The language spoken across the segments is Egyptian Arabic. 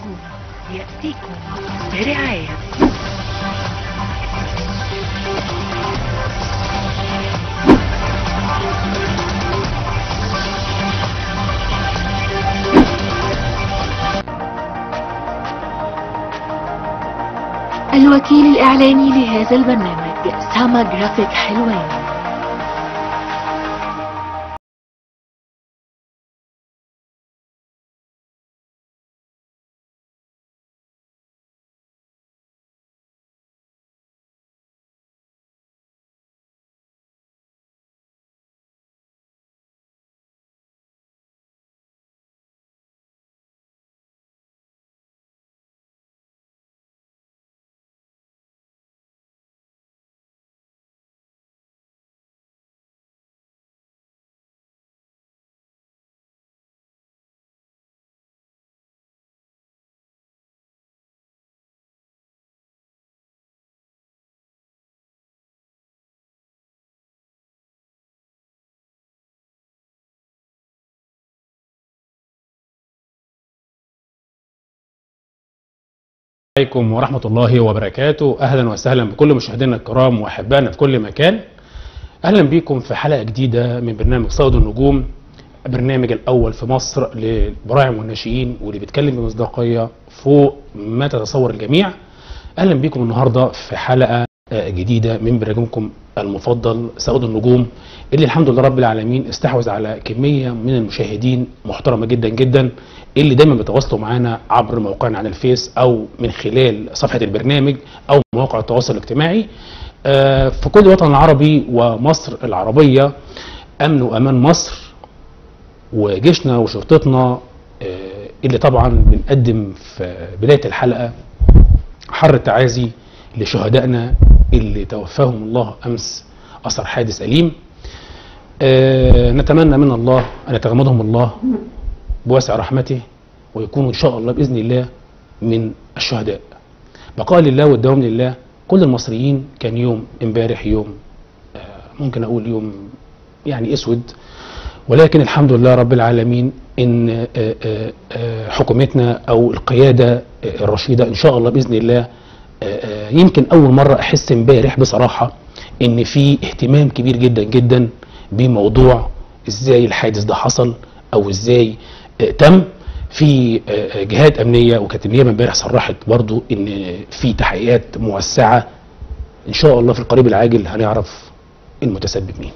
النجوم يأتيكم برعاية الوكيل الإعلاني لهذا البرنامج ساما جرافيك حلوان عليكم ورحمة الله وبركاته أهلا وسهلا بكل مشاهدينا الكرام وأحبائنا في كل مكان أهلا بكم في حلقة جديدة من برنامج صيد النجوم البرنامج الأول في مصر للبراعم والناشئين واللي بيتكلم بمصداقية فوق ما تتصور الجميع أهلا بكم النهاردة في حلقة آه، جديدة من برنامجكم المفضل صيد النجوم اللي الحمد لله رب العالمين استحوذ على كمية من المشاهدين محترمة جدا جدا اللي دايما بيتواصلوا معانا عبر موقعنا على الفيس او من خلال صفحه البرنامج او مواقع التواصل الاجتماعي آه، في كل الوطن العربي ومصر العربيه امن وامان مصر وجيشنا وشرطتنا آه، اللي طبعا بنقدم في بدايه الحلقه حر التعازي لشهدائنا اللي توفاهم الله امس اثر حادث اليم آه، نتمنى من الله ان يتغمدهم الله بواسع رحمته ويكونوا ان شاء الله باذن الله من الشهداء. بقاء لله والدوام لله كل المصريين كان يوم امبارح يوم آه، ممكن اقول يوم يعني اسود ولكن الحمد لله رب العالمين ان آه، آه، آه، حكومتنا او القياده آه، الرشيده ان شاء الله باذن الله آه، آه، يمكن اول مره احس امبارح بصراحه ان في اهتمام كبير جدا جدا بموضوع ازاي الحادث ده حصل او ازاي آه، تم في آه، آه، جهات امنيه وكانت النيابه امبارح صرحت برضو ان في تحقيقات موسعه ان شاء الله في القريب العاجل هنعرف المتسبب مين.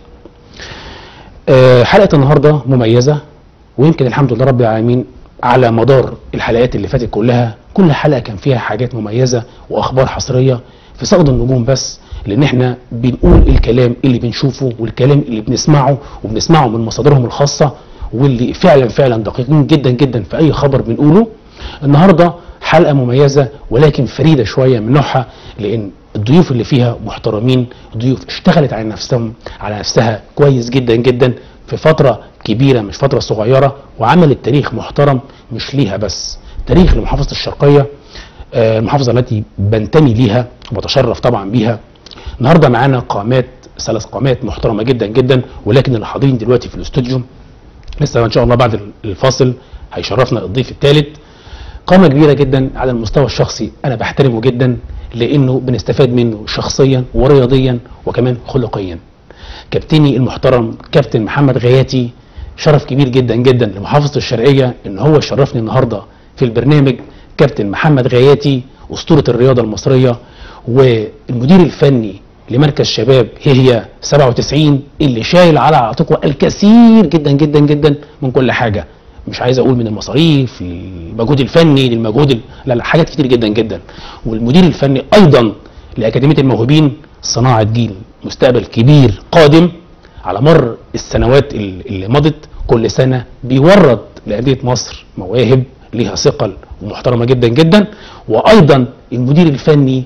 آه، حلقه النهارده مميزه ويمكن الحمد لله رب العالمين على مدار الحلقات اللي فاتت كلها كل حلقه كان فيها حاجات مميزه واخبار حصريه في صقد النجوم بس لان احنا بنقول الكلام اللي بنشوفه والكلام اللي بنسمعه وبنسمعه من مصادرهم الخاصه واللي فعلا فعلا دقيقين جدا جدا في اي خبر بنقوله النهارده حلقه مميزه ولكن فريده شويه من نوعها لان الضيوف اللي فيها محترمين ضيوف اشتغلت على نفسهم على نفسها كويس جدا جدا في فتره كبيره مش فتره صغيره وعملت تاريخ محترم مش ليها بس تاريخ لمحافظه الشرقيه آه، المحافظه التي بنتمي ليها وبتشرف طبعا بيها النهارده معانا قامات ثلاث قامات محترمه جدا جدا ولكن اللي حاضرين دلوقتي في الاستوديو لسه ان شاء الله بعد الفاصل هيشرفنا الضيف الثالث قامه كبيره جدا على المستوى الشخصي انا بحترمه جدا لانه بنستفاد منه شخصيا ورياضيا وكمان خلقيا كابتني المحترم كابتن محمد غياتي شرف كبير جدا جدا لمحافظه الشرقيه ان هو يشرفني النهارده في البرنامج كابتن محمد غياتي اسطوره الرياضه المصريه والمدير الفني لمركز شباب هي هي 97 اللي شايل على عاتقه الكثير جدا جدا جدا من كل حاجه مش عايز اقول من المصاريف للمجهود الفني للمجهود ال- لا لا حاجات كتير جدا جدا والمدير الفني ايضا لاكاديميه الموهوبين صناعه جيل مستقبل كبير قادم على مر السنوات ال- اللي مضت كل سنه بيورد لانديه مصر مواهب ليها ثقل ومحترمه جدا جدا وايضا المدير الفني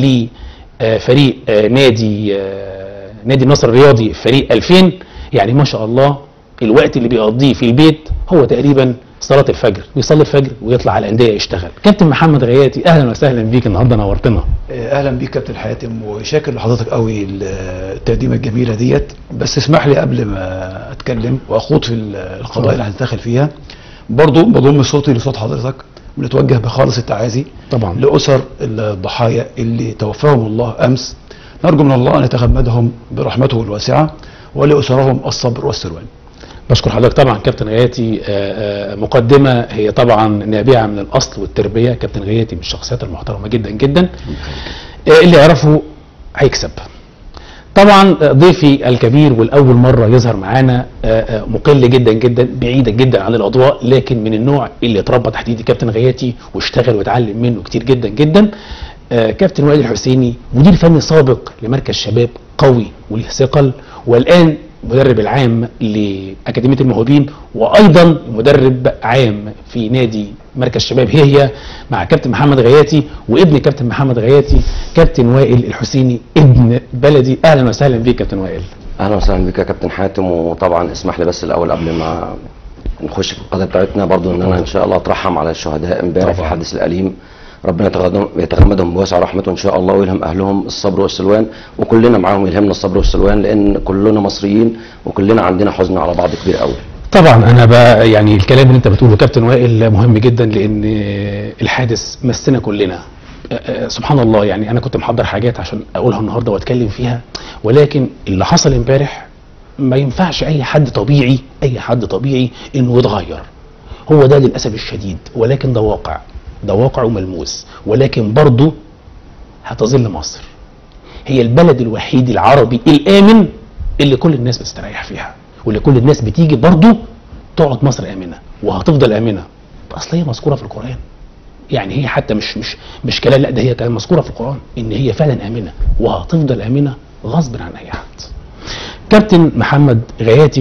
لفريق آه، نادي آه، نادي النصر الرياضي فريق 2000 يعني ما شاء الله الوقت اللي بيقضيه في البيت هو تقريبا صلاه الفجر بيصلي الفجر ويطلع على الانديه يشتغل كابتن محمد غياتي اهلا وسهلا بيك النهارده نورتنا اهلا بيك كابتن حاتم وشاكر لحضرتك قوي التقديمه الجميله ديت بس اسمح لي قبل ما اتكلم واخوض في القضايا اللي هنتدخل فيها برضو بضم صوتي لصوت حضرتك بنتوجه بخالص التعازي طبعا لأسر الضحايا اللي توفاهم الله أمس نرجو من الله أن يتغمدهم برحمته الواسعة ولأسرهم الصبر والسلوان بشكر حضرتك طبعا كابتن غياتي آه، آه، مقدمه هي طبعا نابعه من الاصل والتربيه كابتن غياتي من الشخصيات المحترمه جدا جدا آه، اللي يعرفه هيكسب طبعا آه، ضيفي الكبير والاول مره يظهر معانا آه، آه، مقل جدا جدا بعيدا جدا عن الاضواء لكن من النوع اللي اتربى تحت ايدي كابتن غياتي واشتغل واتعلم منه كتير جدا جدا آه، كابتن وائل الحسيني مدير فني سابق لمركز شباب قوي وله ثقل والان مدرب العام لاكاديميه الموهوبين وايضا مدرب عام في نادي مركز شباب هي هي مع كابتن محمد غياتي وابن كابتن محمد غياتي كابتن وائل الحسيني ابن بلدي اهلا وسهلا بيك كابتن وائل اهلا وسهلا بك يا كابتن حاتم وطبعا اسمح لي بس الاول قبل ما نخش في القضيه بتاعتنا برضو ان انا ان شاء الله اترحم على الشهداء امبارح في طبعا. الحادث الاليم ربنا يتغمدهم يتغمدهم بواسع رحمته ان شاء الله ويلهم اهلهم الصبر والسلوان وكلنا معاهم يلهمنا الصبر والسلوان لان كلنا مصريين وكلنا عندنا حزن على بعض كبير قوي طبعا انا بقى يعني الكلام اللي انت بتقوله كابتن وائل مهم جدا لان الحادث مسنا كلنا سبحان الله يعني انا كنت محضر حاجات عشان اقولها النهارده واتكلم فيها ولكن اللي حصل امبارح ما ينفعش اي حد طبيعي اي حد طبيعي انه يتغير هو ده للاسف الشديد ولكن ده واقع ده واقع وملموس ولكن برضه هتظل مصر هي البلد الوحيد العربي الامن اللي كل الناس بتستريح فيها واللي كل الناس بتيجي برضه تقعد مصر امنه وهتفضل امنه اصل هي مذكوره في القران يعني هي حتى مش مش مش كلام لا ده هي كلام مذكوره في القران ان هي فعلا امنه وهتفضل امنه غصب عن اي حد كابتن محمد غياتي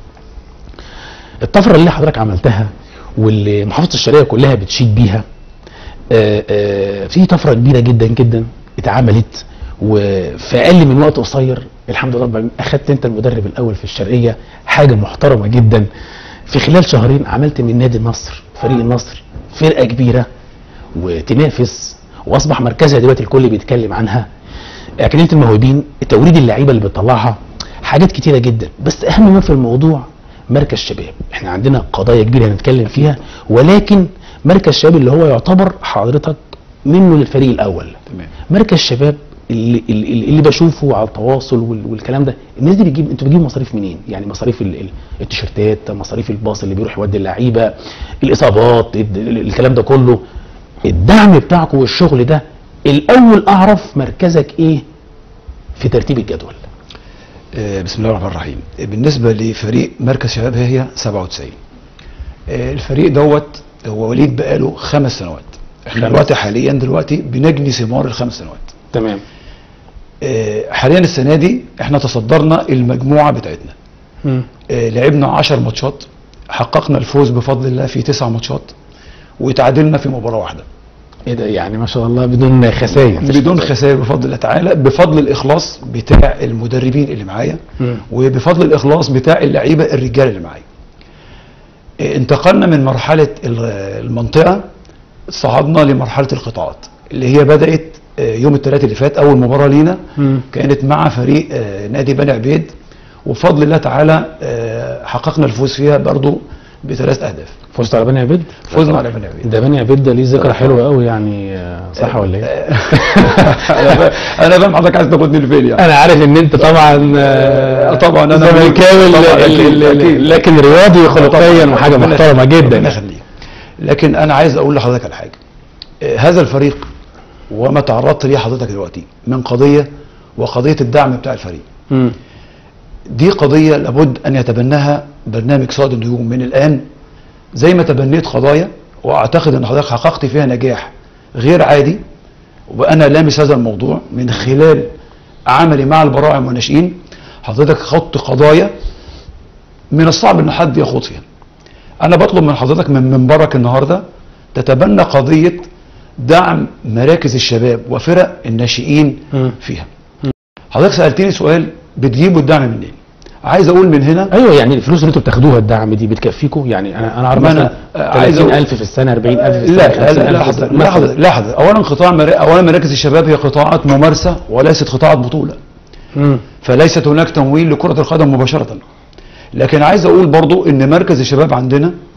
الطفره اللي حضرتك عملتها واللي محافظه الشرقيه كلها بتشيد بيها آه، آه، في طفره كبيره جدا جدا اتعملت وفي اقل من وقت قصير الحمد لله رب العالمين اخدت انت المدرب الاول في الشرقيه حاجه محترمه جدا في خلال شهرين عملت من نادي النصر فريق النصر فرقه كبيره وتنافس واصبح مركزها دلوقتي الكل بيتكلم عنها اكاديميه الموهوبين توريد اللعيبه اللي بتطلعها حاجات كتيره جدا بس اهم ما في الموضوع مركز شباب احنا عندنا قضايا كبيره هنتكلم فيها ولكن مركز شباب اللي هو يعتبر حضرتك منه للفريق الاول تمام مركز شباب اللي, اللي, اللي بشوفه على التواصل وال- والكلام ده الناس دي بتجيب انتوا بتجيبوا مصاريف منين يعني مصاريف ال- ال- التيشيرتات مصاريف الباص اللي بيروح يودي اللعيبه الاصابات ال- ال- الكلام ده كله الدعم بتاعكم والشغل ده الاول اعرف مركزك ايه في ترتيب الجدول آه، بسم الله الرحمن الرحيم آه، بالنسبة لفريق مركز شباب هي هي 97 آه، الفريق دوت هو وليد بقاله خمس سنوات احنا خمس. دلوقتي حاليا دلوقتي بنجني ثمار الخمس سنوات تمام آه، حاليا السنة دي احنا تصدرنا المجموعة بتاعتنا مم. آه، لعبنا 10 ماتشات حققنا الفوز بفضل الله في تسع ماتشات وتعادلنا في مباراة واحدة ايه ده يعني ما شاء الله بدون خسائر بدون خسائر بفضل الله تعالى بفضل الإخلاص بتاع المدربين اللي معايا مم. وبفضل الاخلاص بتاع اللعيبه الرجال اللي معايا إيه، انتقلنا من مرحله ال- المنطقه صعدنا لمرحله القطاعات اللي هي بدات آه، يوم الثلاثاء اللي فات اول مباراه لينا مم. كانت مع فريق آه، نادي بني عبيد وبفضل الله تعالى آه، حققنا الفوز فيها برضو بثلاث اهداف فزت على بني عبيد فزنا على بني عبيد ده بني عبيد ده ليه ذكرى حلوه قوي يعني آه، صح ولا ايه؟ انا فا- انا فاهم حضرتك عايز تاخدني لفين يعني انا عارف ان انت طبعا آه، طبعا أنا زملكاوي طبعاً ال- أكيد، ال- ال- أكيد. لكن رياضي خلقيا وحاجه ربنا محترمه يخليك، جدا ربنا يخليك لكن انا عايز اقول لحضرتك على حاجه آه، هذا الفريق وما تعرضت ليه حضرتك دلوقتي من قضيه وقضيه الدعم بتاع الفريق مم. دي قضيه لابد ان يتبناها برنامج صاد النجوم من الان زي ما تبنيت قضايا واعتقد ان حضرتك حققت فيها نجاح غير عادي وانا لامس هذا الموضوع من خلال عملي مع البراعم والناشئين حضرتك خضت قضايا من الصعب ان حد يخوض فيها انا بطلب من حضرتك من منبرك النهارده تتبنى قضيه دعم مراكز الشباب وفرق الناشئين مم. فيها حضرتك سالتني سؤال بتجيبوا الدعم منين عايز اقول من هنا ايوه يعني الفلوس اللي انتوا بتاخدوها الدعم دي بتكفيكم يعني انا انا عارف ما أنا، مثلا آه، عايز أقول- 30000 في السنه 40000 في السنه لا لا 50000 لا لا في حضرتك السنة. لا مثلاً. حضرتك لا حضرتك اولا قطاع مرا... اولا مراكز الشباب هي قطاعات ممارسه وليست قطاعات بطوله مم. فليست هناك تمويل لكره القدم مباشره لكن عايز اقول برضو ان مركز الشباب عندنا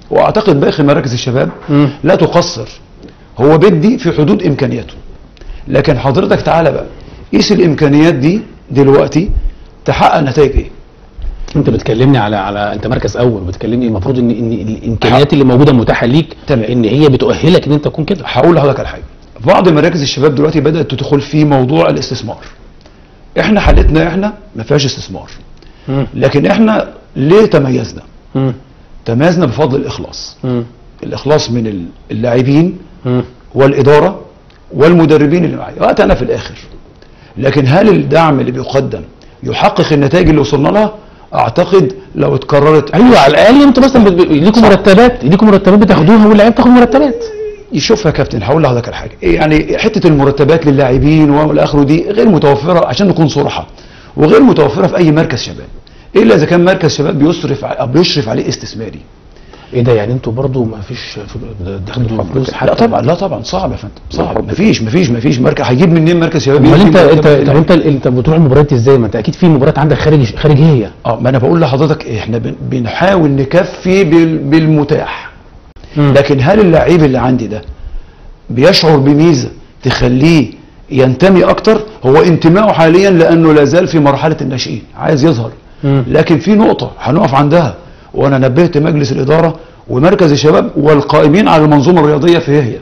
واعتقد باقي مراكز الشباب مم. لا تقصر هو بدي في حدود امكانياته لكن حضرتك تعالى بقى قيس الامكانيات دي دلوقتي تحقق نتائج ايه انت بتكلمني على على انت مركز اول بتكلمني المفروض ان ان الامكانيات اللي موجوده متاحه ليك تمام. ان هي بتؤهلك ان انت تكون كده هقول لحضرتك على حاجه بعض مراكز الشباب دلوقتي بدات تدخل في موضوع الاستثمار احنا حالتنا احنا ما فيهاش استثمار مم. لكن احنا ليه تميزنا مم. تميزنا بفضل الاخلاص مم. الاخلاص من اللاعبين مم. والاداره والمدربين اللي معايا وقت انا في الاخر لكن هل الدعم اللي بيقدم يحقق النتائج اللي وصلنا لها اعتقد لو اتكررت ايوه على الاقل انتوا مثلا بت- بت- ليكم صح. مرتبات ليكم مرتبات بتاخدوها واللعيبه بتاخد مرتبات يشوفها يا كابتن هقول لحضرتك على حاجه يعني حته المرتبات للاعبين والى اخره دي غير متوفره عشان نكون صراحه وغير متوفره في اي مركز شباب الا اذا كان مركز شباب بيصرف ع- أو بيشرف عليه استثماري ايه ده يعني انتوا برضو ما فيش تاخدوا فلوس لا حتى طبعا لا طبعا صعب يا فندم صعب بالحب مفيش مفيش مفيش مركز هيجيب منين مركز شباب امال يجيب انت مرتب انت طب للاعب؟ انت انت بتروح المباريات ازاي ما انت اكيد في مباريات عندك خارج خارجيه اه ما انا بقول لحضرتك احنا بن- بنحاول نكفي بال- بالمتاح لكن هل اللعيب اللي عندي ده بيشعر بميزه تخليه ينتمي اكتر هو انتمائه حاليا لانه لا زال في مرحله الناشئين عايز يظهر مم. لكن في نقطه هنقف عندها وانا نبهت مجلس الاداره ومركز الشباب والقائمين على المنظومه الرياضيه في هي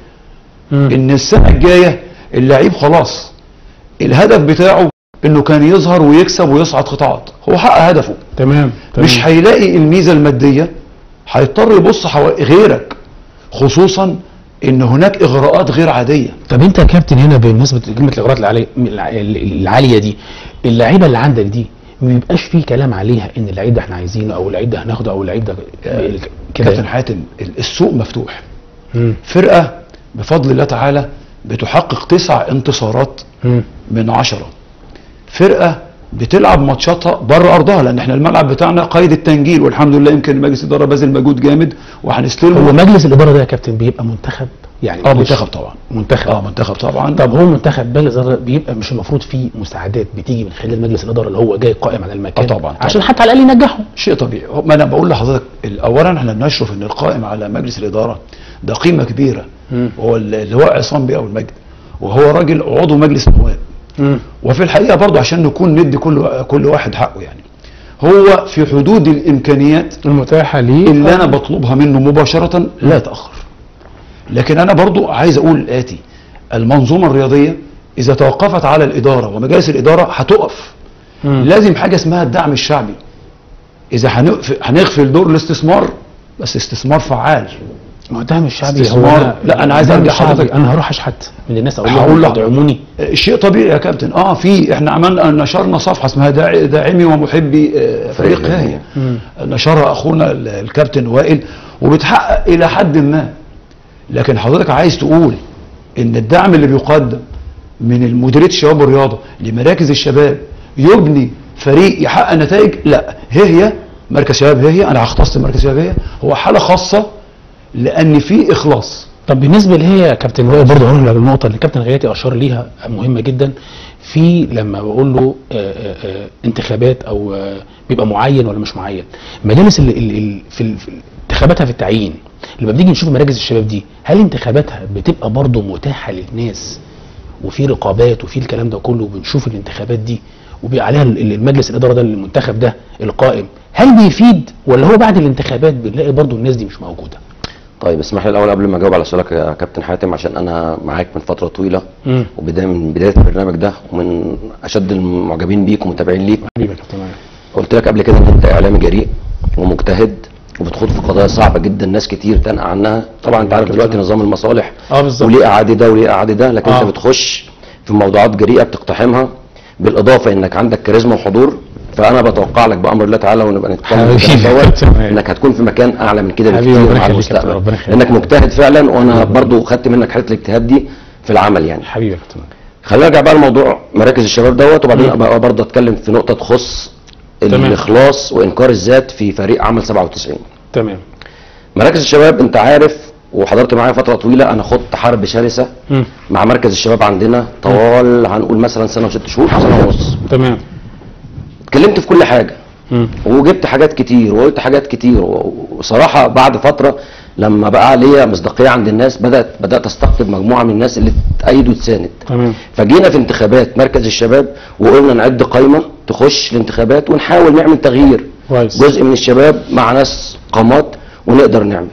مم. ان السنه الجايه اللعيب خلاص الهدف بتاعه انه كان يظهر ويكسب ويصعد قطاعات هو حقق هدفه تمام تمام. مش هيلاقي الميزه الماديه هيضطر يبص حوا... غيرك خصوصا ان هناك اغراءات غير عاديه طب انت يا كابتن هنا بالنسبه لكلمه الاغراءات العاليه الع- العاليه دي اللعيبه اللي عندك دي ما بيبقاش فيه كلام عليها ان اللعيب ده احنا عايزينه او اللعيب ده هناخده او اللعيب ده كده كابتن حاتم ال- السوق مفتوح مم. فرقه بفضل الله تعالى بتحقق تسع انتصارات مم. من عشرة فرقه بتلعب ماتشاتها بره ارضها لان احنا الملعب بتاعنا قيد التنجيل والحمد لله يمكن مجلس الاداره باذل مجهود جامد وهنستلمه هو مجلس الاداره ده يا كابتن بيبقى منتخب يعني اه مش- منتخب طبعا منتخب اه منتخب طبعا طب هو منتخب مجلس الاداره بيبقى مش المفروض فيه مساعدات بتيجي من خلال مجلس الاداره اللي هو جاي قائم على المكان آه طبعاً، طبعاً. عشان حتى على الاقل ينجحوا شيء طبيعي هو- ما انا بقول لحضرتك ال- اولا احنا بنشرف ان القائم على مجلس الاداره ده قيمه كبيره مم. هو ال- اللواء عصام بيه ابو المجد وهو راجل عضو مجلس نواب وفي الحقيقه برضه عشان نكون ندي كل كل واحد حقه يعني هو في حدود الامكانيات المتاحه ليه اللي انا بطلبها منه مباشره لا يتاخر لكن انا برضو عايز اقول الاتي المنظومه الرياضيه اذا توقفت على الاداره ومجالس الاداره هتقف مم. لازم حاجه اسمها الدعم الشعبي اذا هنقف- هنغفل دور الاستثمار بس استثمار فعال ما هو الدعم الشعبي هو استثمار. لا، أنا عايز الدعم أرجع الشعبي، حضرتك- انا هروح اشحت من الناس اقول هقول لهم لك. ادعموني شيء طبيعي يا كابتن اه في احنا عملنا نشرنا صفحه اسمها داع- داعمي ومحبي آه، فريق فريق هاهي مم. نشرها اخونا ال- الكابتن وائل وبتحقق الى حد ما لكن حضرتك عايز تقول ان الدعم اللي بيقدم من المديريه الشباب والرياضه لمراكز الشباب يبني فريق يحقق نتائج لا هي هي مركز شباب هي هي انا هختص مركز شباب هي هو حاله خاصه لان في اخلاص طب بالنسبه اللي هي يا كابتن وائل برضه هقول لك النقطه اللي الكابتن غياتي اشار ليها مهمه جدا في لما بقول له آه، آه، آه، انتخابات او آه، بيبقى معين ولا مش معين مجالس ال ال ال في, ال- في انتخاباتها في التعيين لما بنيجي نشوف مراكز الشباب دي هل انتخاباتها بتبقى برضه متاحه للناس وفي رقابات وفي الكلام ده كله وبنشوف الانتخابات دي وبيبقى عليها ال- ال- المجلس الاداره ده المنتخب ده القائم هل بيفيد ولا هو بعد الانتخابات بنلاقي برضه الناس دي مش موجوده طيب اسمح لي الاول قبل ما اجاوب على سؤالك يا كابتن حاتم عشان انا معاك من فتره طويله مم. وبدايه من بدايه البرنامج ده ومن اشد المعجبين بيك ومتابعين ليك حبيبي يا كابتن وائل. قلت لك قبل كده ان انت اعلامي جريء ومجتهد وبتخوض في قضايا صعبه جدا ناس كتير تنقى عنها طبعا انت عارف دلوقتي نظام المصالح اه بالظبط وليه اعادي ده وليه اعادي ده لكن آه. انت بتخش في موضوعات جريئه بتقتحمها بالاضافه انك عندك كاريزما وحضور فانا بتوقع لك بامر الله تعالى ونبقى نتكلم في حبيبي الكلام دوت تمام. انك هتكون في مكان اعلى من كده حبيبي، بكتير ربنا مع يخليك يا كابتن، المستقبل ربنا يخليك. لانك مجتهد فعلا وانا برضو خدت منك حته الاجتهاد دي في العمل يعني حبيبي يا كابتن وائل. خلينا نرجع بقى لموضوع مراكز الشباب دوت وبعدين ابقى برضه اتكلم في نقطه تخص تمام. الاخلاص وانكار الذات في فريق عمل 97 تمام مراكز الشباب انت عارف وحضرت معايا فتره طويله انا خضت حرب شرسه مم. مع مركز الشباب عندنا طوال هنقول مثلا سنه وست شهور سنه ونص تمام اتكلمت في كل حاجه مم. وجبت حاجات كتير وقلت حاجات كتير و- وصراحه بعد فتره لما بقى ليا مصداقيه عند الناس بدات بدات استقطب مجموعه من الناس اللي تأيد وتساند تمام فجينا في انتخابات مركز الشباب وقلنا نعد قائمه تخش الانتخابات ونحاول نعمل تغيير كويس جزء من الشباب مع ناس قامات ونقدر نعمل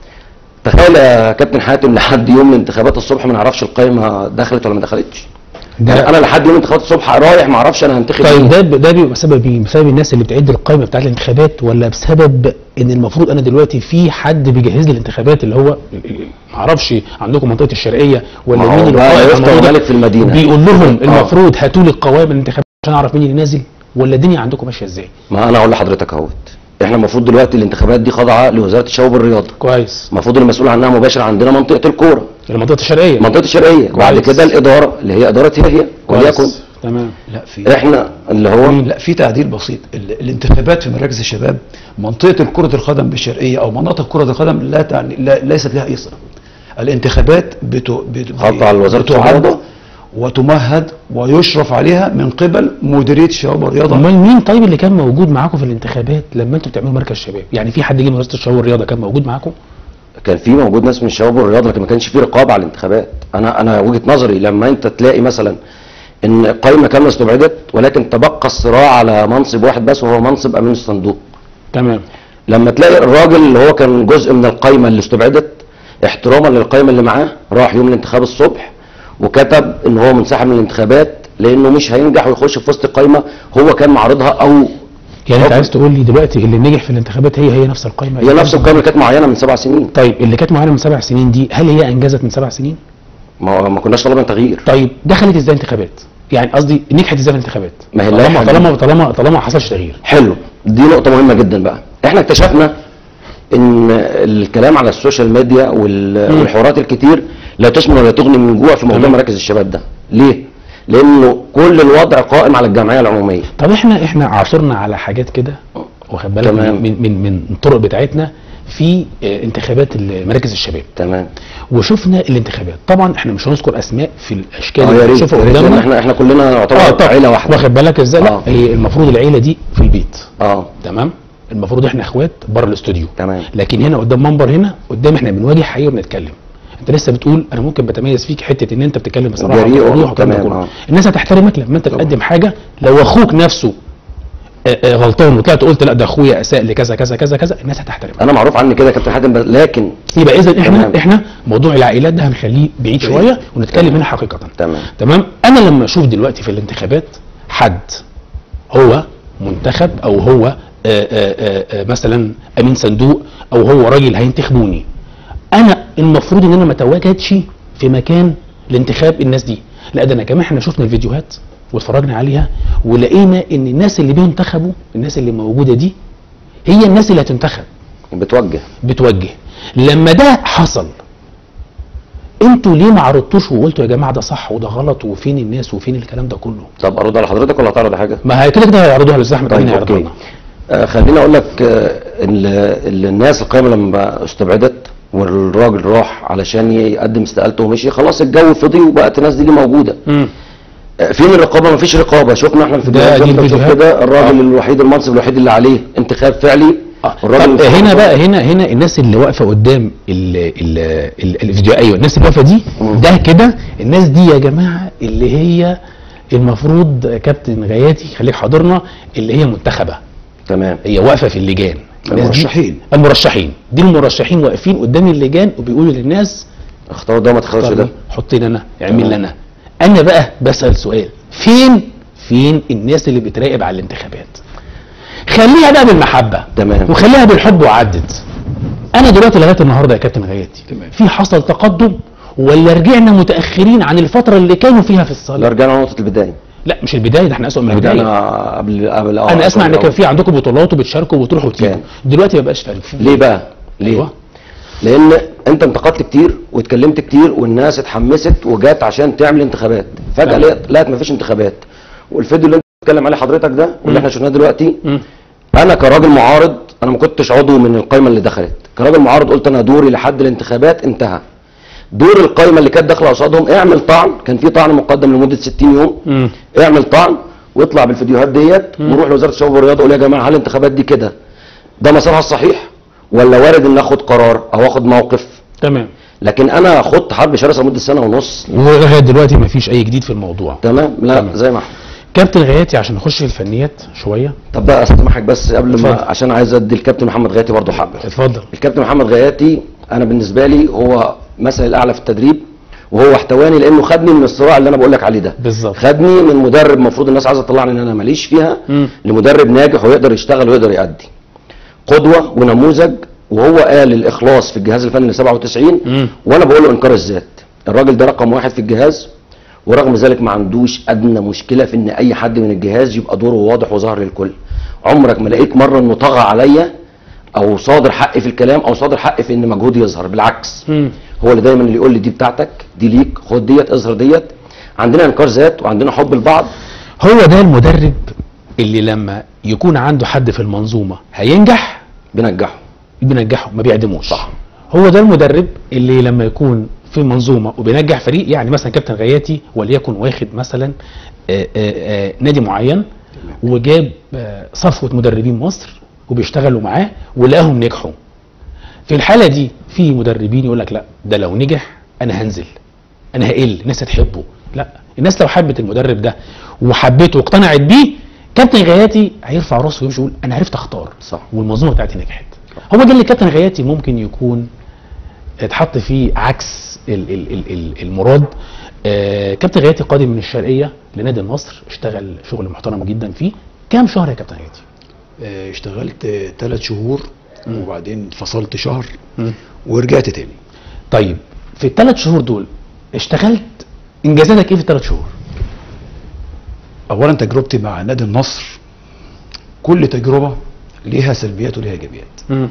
تخيل يا كابتن حاتم لحد يوم الانتخابات الصبح ما نعرفش القائمه دخلت ولا ما دخلتش ده- يعني انا لحد يوم الانتخابات الصبح رايح ما اعرفش انا هنتخب طيب مين. ده ده بيبقى بسبب ايه؟ بسبب الناس اللي بتعد القائمه بتاعت الانتخابات ولا بسبب ان المفروض انا دلوقتي في حد بيجهز لي الانتخابات اللي هو معرفش عندكم منطقه الشرقيه ولا ما هو مين اللي بقى واقف على يفتح الموضوع ده؟ ملك في المدينة. بيقول لهم آه. المفروض هاتوا لي القوائم الانتخابات عشان اعرف مين اللي نازل ولا الدنيا عندكم ماشيه ازاي؟ ما انا اقول لحضرتك اهوت احنا المفروض دلوقتي الانتخابات دي خاضعه لوزاره الشباب والرياضه كويس المفروض المسؤول عنها مباشر عندنا منطقه الكوره المنطقه الشرقيه منطقه الشرقيه بعد كويس. كده الاداره اللي هي اداره هي هي وليكن كويس تمام لا في احنا اللي هو لا في تعديل بسيط ال- الانتخابات في مراكز الشباب منطقه كره القدم بالشرقيه او مناطق كره القدم لا تعني لا ليست لها اي صله الانتخابات بتو بت- خاضعة لوزارة بتعد الرياضة. وتمهد ويشرف عليها من قبل مديريه الشباب والرياضه امال مين طيب اللي كان موجود معاكم في الانتخابات لما انتوا بتعملوا مركز شباب؟ يعني في حد جه من وزاره الشباب والرياضه كان موجود معاكم؟ كان في موجود ناس من الشباب والرياضه لكن ما كانش في رقابه على الانتخابات انا انا وجهه نظري لما انت تلاقي مثلا ان قائمه كامله استبعدت ولكن تبقى الصراع على منصب واحد بس وهو منصب امين الصندوق تمام لما تلاقي الراجل اللي هو كان جزء من القائمه اللي استبعدت احتراما للقائمه اللي معاه راح يوم الانتخاب الصبح وكتب ان هو منسحب من الانتخابات لانه مش هينجح ويخش في وسط القائمه هو كان معارضها او يعني انت حكم. عايز تقول لي دلوقتي اللي نجح في الانتخابات هي هي نفس القائمه هي نفس القائمه اللي كانت معينه من سبع سنين طيب اللي كانت معانا من سبع سنين دي هل هي انجزت من سبع سنين؟ ما, ما كناش طلبنا تغيير طيب دخلت ازاي انتخابات؟ يعني قصدي نجحت ازاي في الانتخابات؟ ما هي طالما اللائحة طالما طالما طالما ما حصلش تغيير حلو دي نقطة مهمة جدا بقى احنا اكتشفنا ان الكلام على السوشيال ميديا وال- مم. والحوارات الكتير لا تسمن ولا تغني من جوع في موضوع تمام. مراكز الشباب ده ليه لانه كل الوضع قائم على الجمعية العمومية طب احنا احنا عاصرنا على حاجات كده واخد بالك تمام. من من من, من الطرق بتاعتنا في آه، انتخابات ال- مراكز الشباب تمام وشفنا الانتخابات طبعا احنا مش هنذكر اسماء في الاشكال اه يا اللي ريت بنشوفها يا ريت، لأن قدامنا احنا احنا كلنا اه نعتبر طب عيلة واحدة واخد بالك ازاي لا آه. هي المفروض العيله دي في البيت اه تمام المفروض احنا اخوات بره الاستوديو تمام لكن هنا قدام منبر هنا قدام احنا بنواجه حقيقه وبنتكلم انت لسه بتقول انا ممكن بتميز فيك حته ان انت بتتكلم بصراحه جريء وبوضوح والكلام ده تمام، كله آه. الناس هتحترمك لما انت تقدم حاجه لو اخوك نفسه آه، آه، غلطان وطلعت قلت لا ده اخويا اساء لكذا كذا كذا كذا الناس هتحترمك انا معروف عني كده يا كابتن حاتم بس- لكن يبقى اذا احنا تمام. احنا موضوع العائلات ده هنخليه بعيد شويه ونتكلم هنا حقيقه تمام تمام انا لما اشوف دلوقتي في الانتخابات حد هو منتخب او هو آآ آآ آآ مثلا امين صندوق او هو راجل هينتخبوني انا المفروض ان انا ما اتواجدش في مكان لانتخاب الناس دي لا ده انا كمان احنا شفنا الفيديوهات واتفرجنا عليها ولقينا ان الناس اللي بينتخبوا الناس اللي موجوده دي هي الناس اللي هتنتخب بتوجه بتوجه لما ده حصل انتوا ليه ما عرضتوش وقلتوا يا جماعه ده صح وده غلط وفين الناس وفين الكلام ده كله طب ارد على حضرتك ولا هتعرض حاجة ما هي كده كده هيعرضوها للاستاذ احمد طيب امين هيعرضوها اوكي لنا آه خليني اقول لك آه ال- ال- الناس القائمه لما استبعدت والراجل راح علشان يقدم استقالته ومشي خلاص الجو فضي وبقت الناس دي اللي موجوده مم. آه فين الرقابه مفيش رقابه شفنا احنا في ده الفيديوهات دي زي ما انت بتشوف الفيديوهات. كده الراجل آه. الوحيد المنصب الوحيد اللي عليه انتخاب فعلي آه. والراجل طب مش- هنا بقى هنا هنا الناس اللي واقفه قدام ال ال ال الفيديو ايوه الناس اللي واقفه دي مم. ده كده الناس دي يا جماعه اللي هي المفروض كابتن غياتي خليك حاضرنا اللي هي منتخبه تمام هي واقفه في اللجان الناس دي- المرشحين. المرشحين دي المرشحين واقفين قدام اللجان وبيقولوا للناس اختار ده ما تختارش ده حط لي انا اعمل تمام. لي انا انا بقى بسال سؤال فين فين الناس اللي بتراقب على الانتخابات خليها بقى بالمحبه تمام. وخليها بالحب وعدت انا دلوقتي لغايه النهارده يا كابتن غياتي تمام. في حصل تقدم ولا رجعنا متاخرين عن الفتره اللي كانوا فيها في لا الصلاه رجعنا لنقطه البدايه لا مش البدايه ده احنا اسوء من البدايه رجعنا قبل قبل آه، انا اسمع ان قبل كان في عندكم بطولات وبتشاركوا وبتروحوا وتيجوا كان. دلوقتي ما بقاش فارق ليه بقى ليه أيوة. لان انت انتقدت كتير واتكلمت كتير والناس اتحمست وجات عشان تعمل انتخابات فجاه تمام. لقيت لقيت مفيش انتخابات والفيديو اللي انت بتتكلم عليه حضرتك ده مم. واللي احنا شفناه دلوقتي مم. انا كراجل معارض انا ما كنتش عضو من القائمه اللي دخلت كراجل معارض قلت انا دوري لحد الانتخابات انتهى دور القائمه اللي كانت داخله قصادهم اعمل طعن كان في طعن مقدم لمده 60 يوم مم. اعمل طعن ويطلع بالفيديوهات ديت ويروح لوزاره الشباب والرياضه يقول يا جماعه هل الانتخابات دي كده ده مسارها الصحيح ولا وارد ان اخد قرار او اخد موقف تمام لكن انا خدت حرب شرسه لمده سنه ونص ولغايه دلوقتي ما فيش اي جديد في الموضوع تمام لا تمام. زي ما احنا كابتن غياتي عشان نخش في الفنيات شويه طب بقى استسمحك بس قبل ما اتفضل. عشان عايز ادي الكابتن محمد غياتي برضه حقه اتفضل الكابتن محمد غياتي انا بالنسبه لي هو مثل الاعلى في التدريب وهو احتواني لانه خدني من الصراع اللي انا بقول لك عليه ده بالظبط خدني من مدرب المفروض الناس عايزه تطلعني ان انا ماليش فيها مم. لمدرب ناجح ويقدر يشتغل ويقدر يأدي قدوه ونموذج وهو قال الاخلاص في الجهاز الفني ل 97 مم. وانا بقول له انكار الذات الراجل ده رقم واحد في الجهاز ورغم ذلك ما عندوش ادنى مشكله في ان اي حد من الجهاز يبقى دوره واضح وظاهر للكل عمرك ما لقيت مره انه طغى عليا او صادر حقي في الكلام او صادر حقي في ان مجهودي يظهر بالعكس مم. هو اللي دايما اللي يقول لي دي بتاعتك دي ليك خد ديت اظهر ديت عندنا انكار ذات وعندنا حب لبعض هو ده المدرب اللي لما يكون عنده حد في المنظومه هينجح بنجحه بينجحه ما بيعدموش صح هو ده المدرب اللي لما يكون في منظومه وبينجح فريق يعني مثلا كابتن غياتي وليكن واخد مثلا آه، آه، آه، نادي معين وجاب آه، صفوه مدربين مصر وبيشتغلوا معاه ولقاهم نجحوا في الحاله دي في مدربين يقول لك لا ده لو نجح انا هنزل انا هقل الناس هتحبه لا الناس لو حبت المدرب ده وحبته واقتنعت بيه كابتن غياتي هيرفع راسه ويمشي يقول انا عرفت اختار صح. والمنظومه بتاعتي نجحت هو ده اللي كابتن غياتي ممكن يكون اتحط فيه عكس ال- ال- ال- ال- المراد آه، كابتن غياتي قادم من الشرقيه لنادي النصر اشتغل شغل محترم جدا فيه كام شهر يا كابتن غياتي آه، اشتغلت ثلاث شهور وبعدين فصلت شهر مم. ورجعت تاني طيب في الثلاث شهور دول اشتغلت انجازاتك ايه في الثلاث شهور اولا تجربتي مع نادي النصر كل تجربه ليها سلبيات وليها ايجابيات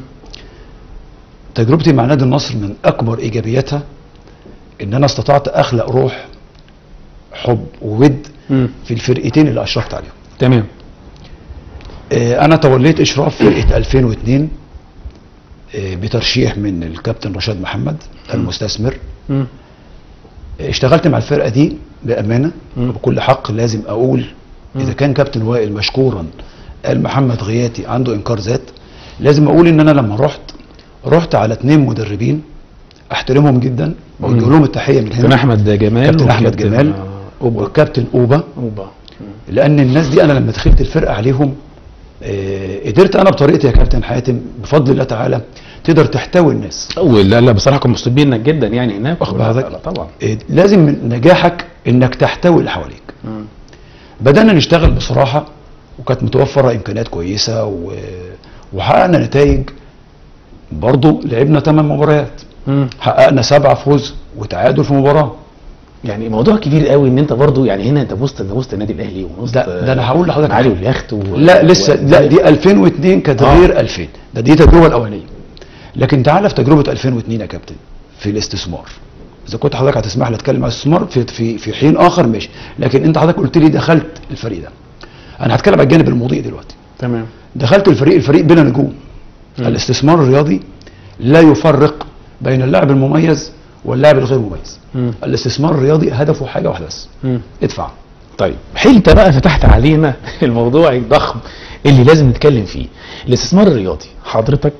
تجربتي مع نادي النصر من اكبر ايجابياتها ان انا استطعت اخلق روح حب وود مم. في الفرقتين اللي اشرفت عليهم تمام آه، انا توليت اشراف فرقه 2002 آه، بترشيح من الكابتن رشاد محمد المستثمر مم. آه، اشتغلت مع الفرقه دي بامانه مم. وبكل حق لازم اقول اذا كان كابتن وائل مشكورا قال محمد غياتي عنده انكار ذات لازم اقول ان انا لما رحت رحت على اثنين مدربين احترمهم جدا واوجه لهم التحيه من كابتن هنا احمد جمال كابتن احمد وكابتن، جمال آه، اوبا وكابتن اوبا اوبا لان الناس دي انا لما دخلت الفرقه عليهم آه، قدرت انا بطريقتي يا كابتن حاتم بفضل الله تعالى تقدر تحتوي الناس لا لا بصراحه كنت مستفيد منك جدا يعني هناك واخد لا، بالك؟ لا، طبعا آه، لازم من نجاحك انك تحتوي اللي حواليك مم. بدانا نشتغل بصراحه وكانت متوفره امكانيات كويسه و... وحققنا نتائج برضه لعبنا ثمان مباريات مم. حققنا سبعه فوز وتعادل في مباراه يعني موضوع كبير قوي ان انت برضو يعني هنا انت وسط وسط النادي الاهلي ووسط ده- ده أنا هقول لحضرتك علي حاجة. واليخت و... لا لسه و... لا دي 2002 كانت آه. غير 2000 ده دي تجربه الاولانيه لكن تعالى في تجربه 2002 يا كابتن في الاستثمار اذا كنت حضرتك هتسمح لي اتكلم عن الاستثمار في في في حين اخر ماشي لكن انت حضرتك قلت لي دخلت الفريق ده انا هتكلم على الجانب المضيء دلوقتي تمام دخلت الفريق الفريق بلا نجوم مم. الاستثمار الرياضي لا يفرق بين اللاعب المميز واللاعب الغير مميز مم. الاستثمار الرياضي هدفه حاجه واحده بس مم. ادفع طيب حلت بقى فتحت علينا الموضوع الضخم اللي لازم نتكلم فيه الاستثمار الرياضي حضرتك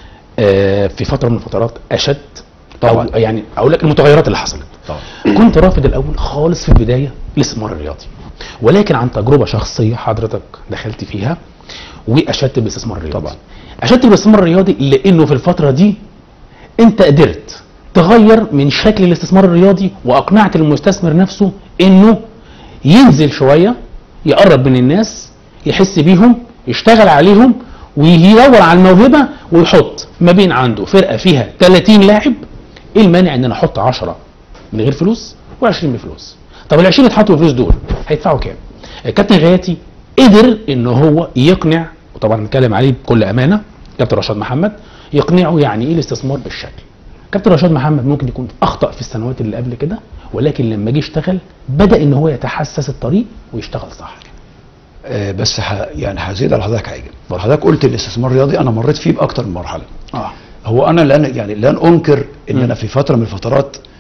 آه، في فتره من الفترات اشدت طبعاً. أو يعني اقول لك المتغيرات اللي حصلت طبعا كنت رافض الاول خالص في البدايه الاستثمار الرياضي ولكن عن تجربه شخصيه حضرتك دخلت فيها واشدت بالاستثمار الرياضي طبعاً. اشدت بالاستثمار الرياضي لانه في الفتره دي انت قدرت تغير من شكل الاستثمار الرياضي واقنعت المستثمر نفسه انه ينزل شويه يقرب من الناس يحس بيهم يشتغل عليهم ويدور على الموهبه ويحط ما بين عنده فرقه فيها 30 لاعب ايه المانع ان انا احط 10 من غير فلوس و20 بفلوس طب ال 20 اتحطوا بفلوس دول هيدفعوا كام؟ الكابتن غياتي قدر ان هو يقنع وطبعا نتكلم عليه بكل امانه كابتن رشاد محمد يقنعه يعني ايه الاستثمار بالشكل كابتن رشاد محمد ممكن يكون اخطا في السنوات اللي قبل كده ولكن لما جه اشتغل بدا ان هو يتحسس الطريق ويشتغل صح آه، بس ح... يعني هزيد على حضرتك حاجه حضرتك قلت الاستثمار الرياضي انا مريت فيه باكتر من مرحله اه هو انا لن يعني لن انكر ان انا في فتره من الفترات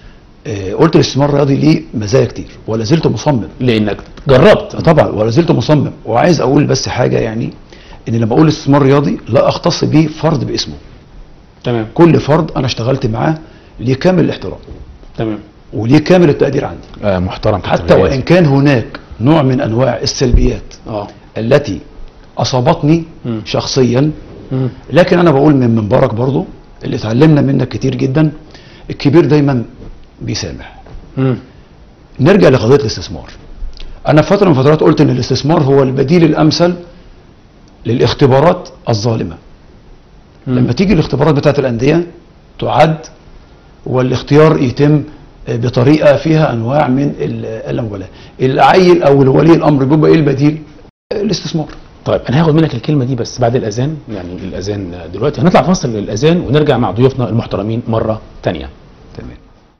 آه، قلت الاستثمار الرياضي ليه مزايا كتير ولا زلت مصمم لانك جربت طبعا ولا زلت مصمم وعايز اقول بس حاجه يعني ان لما اقول استثمار رياضي لا اختص به فرد باسمه تمام كل فرد انا اشتغلت معاه ليه كامل الاحترام تمام وليه كامل التقدير عندي آه محترم كابتن حتى غياثي. وان كان هناك نوع من انواع السلبيات اه التي اصابتني مم. شخصيا مم. لكن انا بقول من منبرك برضو اللي اتعلمنا منك كتير جدا الكبير دايما بيسامح مم. نرجع لقضيه الاستثمار انا في فتره من فترات قلت ان الاستثمار هو البديل الامثل للاختبارات الظالمه مم. لما تيجي الاختبارات بتاعت الانديه تعد والاختيار يتم بطريقه فيها انواع من ال- اللامبالاه العيل او ولي الامر بيبقى ايه البديل الاستثمار طيب انا هاخد منك الكلمه دي بس بعد الاذان يعني الاذان دلوقتي هنطلع فاصل للاذان ونرجع مع ضيوفنا المحترمين مره تانية تمام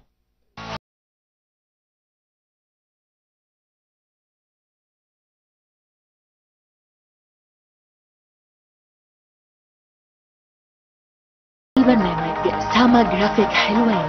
البرنامج ساما جرافيك حلوين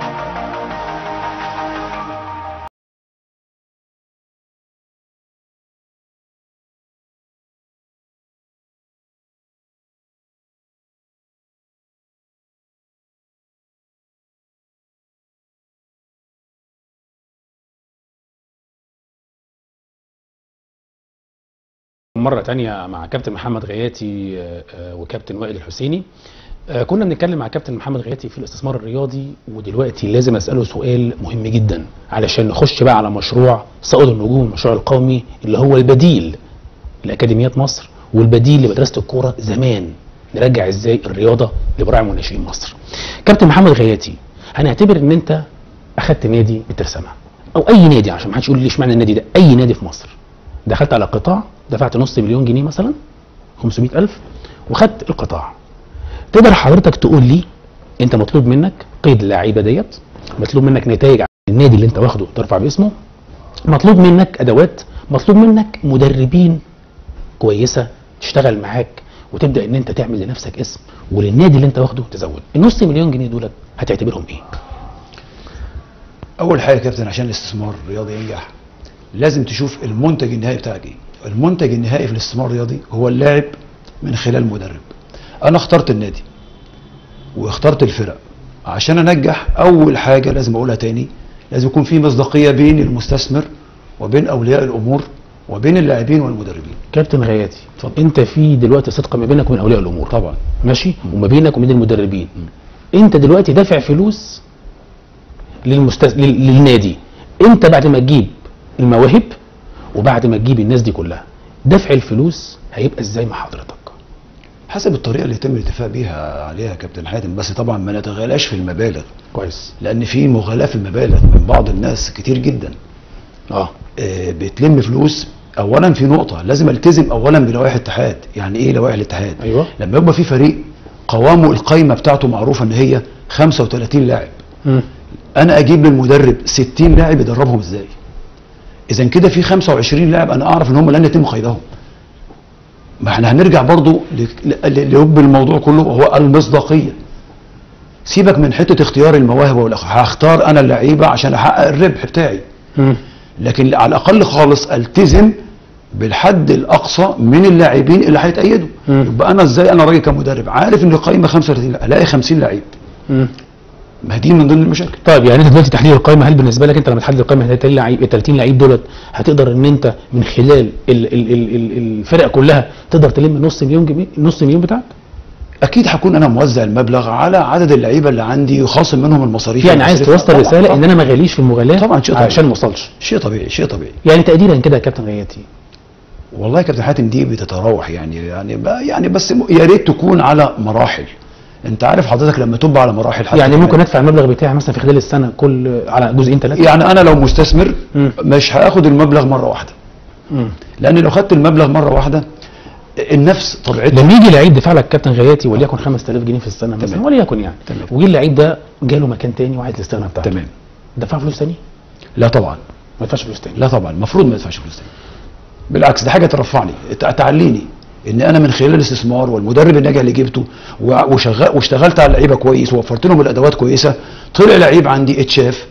مرة تانية مع كابتن محمد غياتي آه، آه، وكابتن وائل الحسيني آه، كنا بنتكلم مع كابتن محمد غياتي في الاستثمار الرياضي ودلوقتي لازم اساله سؤال مهم جدا علشان نخش بقى على مشروع صقر النجوم المشروع القومي اللي هو البديل لاكاديميات مصر والبديل لمدرسه الكوره زمان نرجع ازاي الرياضه لبراعم وناشئين مصر. كابتن محمد غياتي هنعتبر ان انت اخدت نادي الترسانه او اي نادي عشان ما حدش يقول لي اشمعنى النادي ده اي نادي في مصر دخلت على قطاع دفعت نص مليون جنيه مثلا 500 ألف وخدت القطاع تقدر حضرتك تقول لي انت مطلوب منك قيد اللعيبه ديت مطلوب منك نتائج عن النادي اللي انت واخده ترفع باسمه مطلوب منك ادوات مطلوب منك مدربين كويسه تشتغل معاك وتبدا ان انت تعمل لنفسك اسم وللنادي اللي انت واخده تزود النص مليون جنيه دولت هتعتبرهم ايه اول حاجه يا كابتن عشان الاستثمار الرياضي ينجح لازم تشوف المنتج النهائي بتاعك ايه المنتج النهائي في الاستثمار الرياضي هو اللاعب من خلال مدرب انا اخترت النادي واخترت الفرق عشان انجح اول حاجه لازم اقولها تاني لازم يكون في مصداقيه بين المستثمر وبين اولياء الامور وبين اللاعبين والمدربين كابتن غياتي اتفضل. انت في دلوقتي صدقه ما بينك وبين اولياء الامور طبعا ماشي وما بينك وبين المدربين انت دلوقتي دافع فلوس للمستس... لل... للنادي انت بعد ما تجيب المواهب وبعد ما تجيب الناس دي كلها دفع الفلوس هيبقى ازاي مع حضرتك حسب الطريقه اللي يتم الاتفاق بيها عليها يا كابتن حاتم بس طبعا ما نتغالاش في المبالغ كويس لان في مغالاه في المبالغ من بعض الناس كتير جدا اه آه، بتلم فلوس اولا في نقطه لازم التزم اولا بلوائح الاتحاد يعني ايه لوائح الاتحاد ايوه لما يبقى في فريق قوامه القايمه بتاعته معروفه ان هي 35 لاعب مم. انا اجيب للمدرب 60 لاعب يدربهم ازاي اذا كده في 25 لاعب انا اعرف ان هم لن يتم قيدهم ما احنا هنرجع برضو ل- ل- للب الموضوع كله وهو المصداقيه سيبك من حته اختيار المواهب والاخ هختار انا اللعيبه عشان احقق الربح بتاعي مم. لكن على الاقل خالص التزم بالحد الاقصى من اللاعبين اللي هيتأيدوا مم. يبقى انا ازاي انا راجل كمدرب عارف ان القائمه 35 لا- الاقي 50 لعيب مم. ما دي من ضمن المشاكل طيب يعني انت دلوقتي تحديد القائمه هل بالنسبه لك انت لما تحدد القائمه 30 لعيب ال 30 لعيب دولت هتقدر ان انت من خلال ال ال ال ال الفرق كلها تقدر تلم نص مليون جنيه نص مليون بتاعك اكيد هكون انا موزع المبلغ على عدد اللعيبه اللي عندي وخاصم منهم المصاريف يعني عايز المصاريف- توصل طبعاً، رساله طبعاً. ان انا ما غاليش في المغالاه طبعاً، شيء طبيعي. عشان ما اوصلش شيء طبيعي شيء طبيعي يعني تقديرا كده يا كابتن غياتي والله يا كابتن حاتم دي بتتراوح يعني يعني ب- يعني بس م- يا ريت تكون على مراحل انت عارف حضرتك لما تبقى على مراحل حتى يعني ممكن كمان. ادفع المبلغ بتاعي مثلا في خلال السنه كل على جزئين ثلاثه يعني انا لو مستثمر مم. مش هاخد المبلغ مره واحده مم. لان لو خدت المبلغ مره واحده النفس طبيعتها لما يجي لعيب دفع لك كابتن غياتي وليكن 5000 جنيه في السنه مثلا تمام. وليكن يعني تمام. وجي اللعيب ده جاله مكان تاني وعايز الاستغناء بتاعته تمام دفع فلوس تاني لا طبعا ما يدفعش فلوس تاني لا طبعا المفروض ما يدفعش فلوس تاني بالعكس ده حاجه ترفعني ت- تعليني ان انا من خلال الاستثمار والمدرب الناجح اللي جبته و- وشغال واشتغلت على اللعيبه كويس ووفرت لهم الادوات كويسه طلع لعيب عندي اتشاف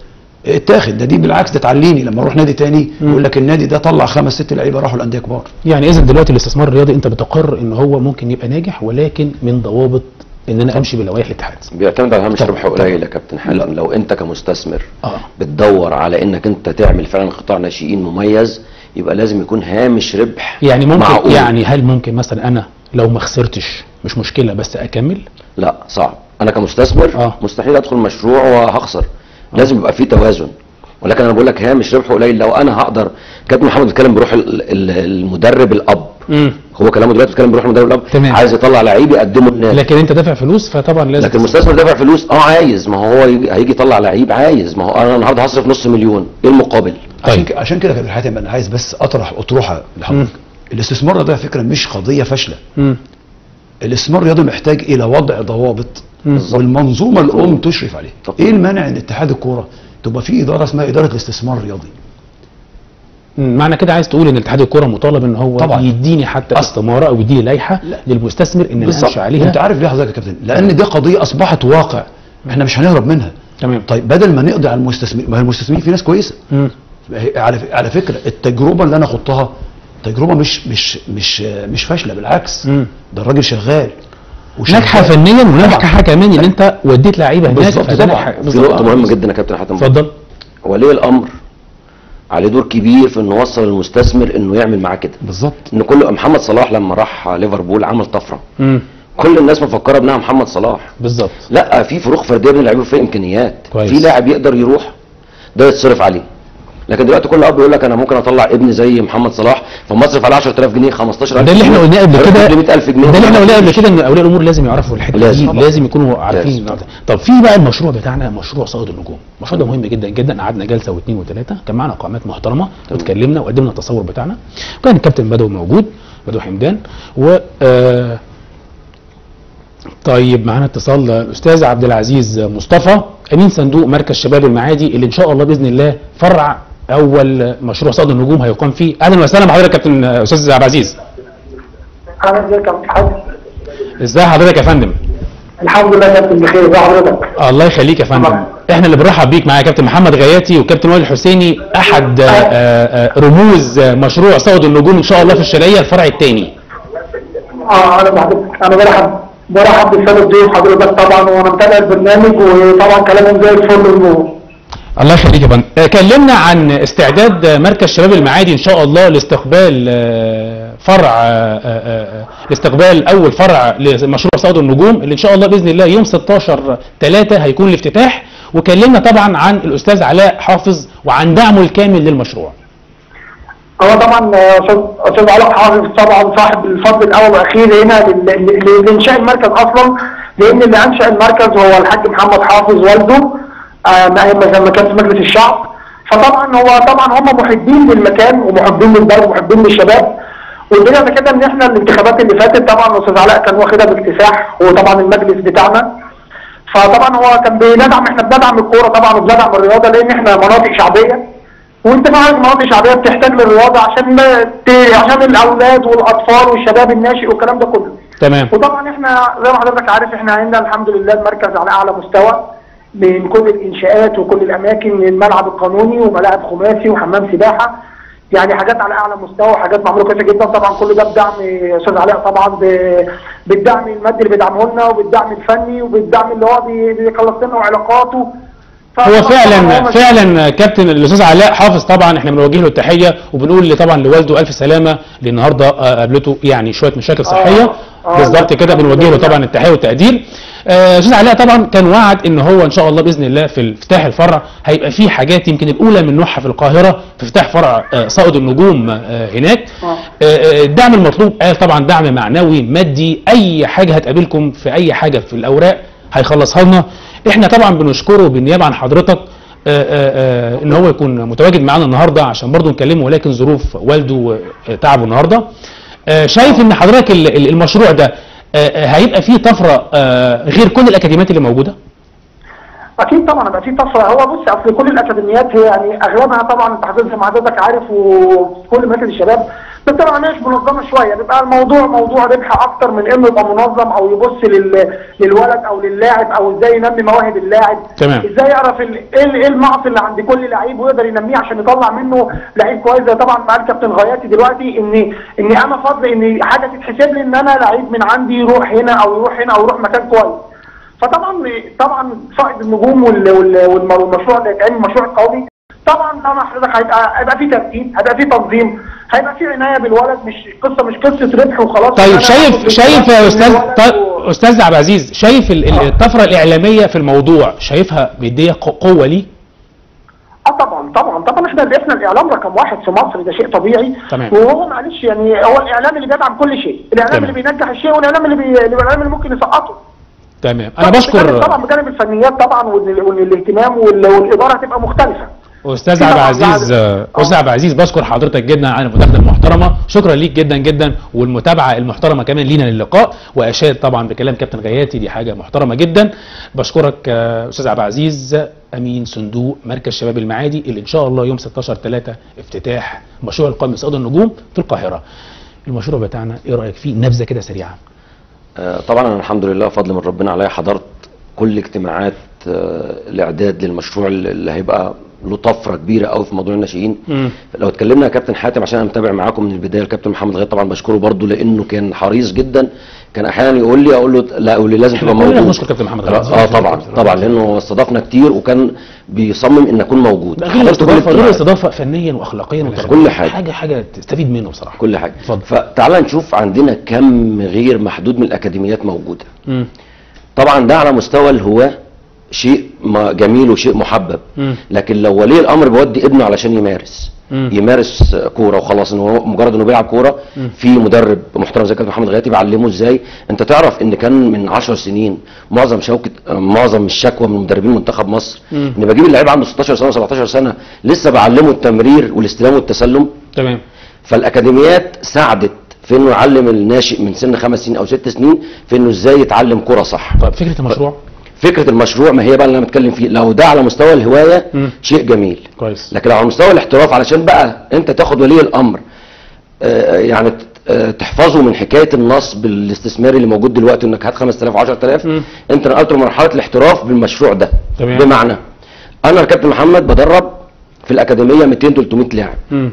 اتاخد ده دي بالعكس ده تعليني لما اروح نادي تاني يقول لك النادي ده طلع خمس ست لعيبه راحوا الانديه كبار يعني اذا دلوقتي الاستثمار الرياضي انت بتقر ان هو ممكن يبقى ناجح ولكن من ضوابط ان انا امشي بلوائح الاتحاد بيعتمد على هامش طبعا، ربح قليل يا كابتن حازم لو انت كمستثمر اه بتدور على انك انت تعمل فعلا قطاع ناشئين مميز يبقى لازم يكون هامش ربح يعني ممكن معقول. يعني هل ممكن مثلا انا لو ما خسرتش مش مشكله بس اكمل لا صعب انا كمستثمر آه. مستحيل ادخل مشروع وهخسر لازم يبقى في توازن ولكن انا بقول لك هامش ربح قليل لو انا هقدر كابتن محمد بيتكلم بروح ال- ال- المدرب الاب امم هو كلامه دلوقتي بيتكلم بروح المدرب الاب تمام. عايز يطلع لعيب يقدمه للناس لكن انت دافع فلوس فطبعا لازم لكن المستثمر دافع فلوس اه عايز ما هو يجي- هيجي يطلع لعيب عايز ما هو انا النهارده هصرف نص مليون ايه المقابل عشان طيب. كده عشان كده يا كابتن حاتم انا عايز بس اطرح اطروحه لحضرتك الاستثمار ده على فكره مش قضيه فاشله امم الاستثمار الرياضي محتاج الى وضع ضوابط مم. والمنظومه الام تشرف عليه طبعا. ايه المانع ان اتحاد الكوره تبقى في اداره اسمها اداره الاستثمار الرياضي مم. معنى كده عايز تقول ان اتحاد الكوره مطالب ان هو طبعا. يديني حتى أص- استماره او يديني لائحه لا. للمستثمر ان انا بالظبط. امشي عليها انت عارف ليه حضرتك يا كابتن لان دي قضيه اصبحت واقع احنا مش هنهرب منها تمام طيب بدل ما نقضي على المستثمرين ما هي المستثمرين في ناس كويسه مم. على على فكره التجربه اللي انا خضتها تجربه مش مش مش مش فاشله بالعكس مم. ده الراجل شغال وشغال. ناجحه فنيا وناجحه كمان ان انت وديت لعيبه هناك بالظبط فده طبعا. ناجح. في بالظبط. نقطه مهمه جدا يا كابتن حاتم اتفضل ولي الامر عليه دور كبير في انه يوصل المستثمر انه يعمل معاه كده بالظبط ان كل محمد صلاح لما راح ليفربول عمل طفره مم. كل الناس مفكره انها محمد صلاح بالظبط لا في فروق فرديه بين اللعيبه وفي امكانيات كويس. في لاعب يقدر يروح ده يتصرف عليه لكن دلوقتي كل اب يقول لك انا ممكن اطلع ابني زي محمد صلاح فما اصرف عليه 10000 جنيه 15000 ده اللي احنا قلناه قبل كده 100000 جنيه ده اللي احنا قلناه قبل كده ان اولياء الامور لازم يعرفوا الحته لازم. دي لازم يكونوا عارفين لازم. النقطة. طب في بقى المشروع بتاعنا مشروع صائد النجوم المشروع ده مهم جدا جدا قعدنا جلسه واثنين وثلاثه كان معانا قائمات محترمه واتكلمنا وقدمنا التصور بتاعنا وكان الكابتن بدوي موجود بدوي حمدان و آه، طيب معانا اتصال الاستاذ عبد العزيز مصطفى امين صندوق مركز شباب المعادي اللي ان شاء الله باذن الله فرع اول مشروع صائد النجوم هيقام فيه اهلا وسهلا بحضرتك يا كابتن استاذ عبد العزيز انا ازيك يا حاج ازي حضرتك يا فندم الحمد لله يا كابتن بخير ازي حضرتك الله يخليك يا فندم طبعا. احنا اللي بنرحب بيك معايا كابتن محمد غياتي وكابتن وائل الحسيني احد آه، آه، آه، رموز آه، مشروع صعد النجوم ان شاء الله في الشرقيه الفرع الثاني اه انا بحضرتك انا برحب برحب بالساده الضيوف حضرتك طبعا وانا متابع البرنامج وطبعا كلامهم زي الفل والنور الله يخليك يا فندم آه، كلمنا عن استعداد آه، مركز شباب المعادي ان شاء الله لاستقبال آه، فرع آه، آه، آه، لاستقبال اول فرع لمشروع صعود النجوم اللي ان شاء الله باذن الله يوم 16 3 هيكون الافتتاح وكلمنا طبعا عن الاستاذ علاء حافظ وعن دعمه الكامل للمشروع هو طبعا آه، استاذ استاذ علاء حافظ طبعا صاحب الفضل الاول والاخير هنا لل- لل- لانشاء المركز اصلا لان اللي انشا المركز هو الحاج محمد حافظ والده آه، ما ما- ما كان في مجلس الشعب فطبعا هو طبعا هم محبين للمكان ومحبين للبلد ومحبين للشباب والدنيا ده كده ان احنا الانتخابات اللي فاتت طبعا الاستاذ علاء كان واخدها باكتساح وطبعا المجلس بتاعنا فطبعا هو كان بندعم احنا بندعم الكوره طبعا وبندعم الرياضه لان احنا مناطق شعبيه وانت مع المناطق الشعبيه بتحتاج للرياضه عشان ما ت... عشان الاولاد والاطفال والشباب الناشئ والكلام ده كله تمام وطبعا احنا زي ما حضرتك عارف احنا عندنا الحمد لله المركز على اعلى مستوى من كل الانشاءات وكل الاماكن الملعب القانوني وملاعب خماسي وحمام سباحه يعني حاجات على اعلى مستوى وحاجات معموله كويسه جدا طبعا كل ده بدعم استاذ علاء طبعا ب- بالدعم المادي اللي بيدعمه لنا وبالدعم الفني وبالدعم اللي هو بي- بيخلص لنا وعلاقاته هو فطبعاً هو فعلا مش- فعلا كابتن الاستاذ علاء حافظ طبعا احنا بنوجه له التحيه وبنقول لي طبعا لوالده الف سلامه لان النهارده آه، قابلته يعني شويه مشاكل صحيه آه، بالظبط كده الحمد بنوجه له لله. طبعا التحيه والتقدير آه، استاذ علاء طبعا كان وعد ان هو ان شاء الله باذن الله في افتتاح الفرع هيبقى فيه حاجات يمكن الاولى من نوعها في القاهره في افتتاح فرع آه، صائد النجوم آه، هناك آه. آه، آه، الدعم المطلوب قال طبعا دعم معنوي مادي اي حاجه هتقابلكم في اي حاجه في الاوراق هيخلصها لنا احنا طبعا بنشكره بالنيابه عن حضرتك آه، آه، آه، ان هو يكون متواجد معانا النهارده عشان برضه نكلمه ولكن ظروف والده آه، تعبه النهارده آه، شايف ان حضرتك ال- ال- المشروع ده آه، آه، هيبقى فيه طفره آه، غير كل الاكاديميات اللي موجوده اكيد طبعا هيبقى في طفره هو بص اصل كل الاكاديميات هي يعني اغلبها طبعا انت حضرتك زي ما حضرتك عارف وفي كل مراكز الشباب بس طبعا مش منظمه شويه بيبقى الموضوع موضوع ربح اكتر من انه يبقى منظم او يبص لل... للولد او للاعب او ازاي ينمي مواهب اللاعب تمام. ازاي يعرف ال... ايه ال- إيه النقص اللي عند كل لعيب ويقدر ينميه عشان يطلع منه لعيب كويس زي طبعا مع الكابتن غاياتي دلوقتي ان ان انا فضل ان حاجه تتحسب لي ان انا لعيب من عندي يروح هنا او يروح هنا او يروح مكان كويس فطبعا طبعا صائد النجوم وال- وال- والم- والمشروع اللي هيتعمل المشروع القومي طبعا طبعا حضرتك هيبقى هيبقى في ترتيب هيبقى في تنظيم هيبقى في عنايه بالولد مش قصه مش قصه ربح وخلاص إن طيب أنا شايف آخد شايف يا من استاذ الولد طيب و- استاذ عبد العزيز شايف ال- ال- آه. الطفره الاعلاميه في الموضوع شايفها مديه ق- قوه ليه اه طبعا طبعا طبعا احنا باسم الاعلام رقم واحد في مصر ده شيء طبيعي تمام. وهو معلش يعني هو الاعلام اللي بيدعم كل شيء الاعلام تمام. اللي بينجح الشيء والاعلام اللي بي... الاعلام اللي ممكن يسقطه تمام انا طبعاً بشكر بجانب- طبعا بجانب الفنيات طبعا وان وإن الاهتمام وال- والاداره هتبقى مختلفه استاذ في عبد طبعاً العزيز بعد- استاذ آه. عبد العزيز بشكر حضرتك جدا على المداخله المحترمه شكرا ليك جدا جدا والمتابعه المحترمه كمان لينا للقاء واشاد طبعا بكلام كابتن غياتي دي حاجه محترمه جدا بشكرك آه، استاذ عبد العزيز امين صندوق مركز شباب المعادي اللي ان شاء الله يوم 16 3 افتتاح مشروع القائمه صعود النجوم في القاهره المشروع بتاعنا ايه رايك فيه نبذه كده سريعه آه، طبعا انا الحمد لله فضل من ربنا عليا حضرت كل اجتماعات آه، الاعداد للمشروع اللي اللي هيبقى له طفره كبيره قوي في موضوع الناشئين مم. لو اتكلمنا يا كابتن حاتم عشان انا متابع معاكم من البدايه الكابتن محمد غير طبعا بشكره برضه لانه كان حريص جدا كان احيانا يقول لي اقول له لا يقول لي لازم إحنا تبقى كلنا موجود بنشكر كابتن محمد غير. اه طبعا طبعا لانه استضافنا كتير وكان بيصمم ان اكون موجود ده غير حضرت كل الاستضافه غير الاجتماعات. الاستضافه فنيا واخلاقيا وتربويا كل حاجة. حاجه حاجه تستفيد منه بصراحه كل حاجه اتفضل. فتعال نشوف عندنا كم غير محدود من الاكاديميات موجوده مم. طبعا ده على مستوى الهواة شيء ما- جميل وشيء محبب مم. لكن لو ولي الامر بيودي ابنه علشان يمارس مم. يمارس كوره وخلاص ان هو مجرد انه بيلعب كوره في مدرب محترم زي كابتن محمد غياتي بيعلمه ازاي انت تعرف ان كان من 10 سنين معظم شوكه معظم الشكوى من مدربين منتخب مصر مم. ان بجيب اللعيب عنده 16 سنه 17 سنه لسه بعلمه التمرير والاستلام والتسلم تمام فالاكاديميات ساعدت في انه يعلم الناشئ من سن خمس سنين او ست سنين في انه ازاي يتعلم كوره صح طيب فكره المشروع فكره المشروع ما هي بقى اللي انا بتكلم فيه لو ده على مستوى الهوايه مم. شيء جميل كويس لكن لو على مستوى الاحتراف علشان بقى انت تاخد ولي الامر آه، يعني ت- آه، تحفظه من حكايه النصب الاستثماري اللي موجود دلوقتي انك هات 5000 و10000 مم. انت نقلته لمرحله الاحتراف بالمشروع ده تمام. بمعنى انا الكابتن محمد بدرب في الاكاديميه 200 300 لاعب مم.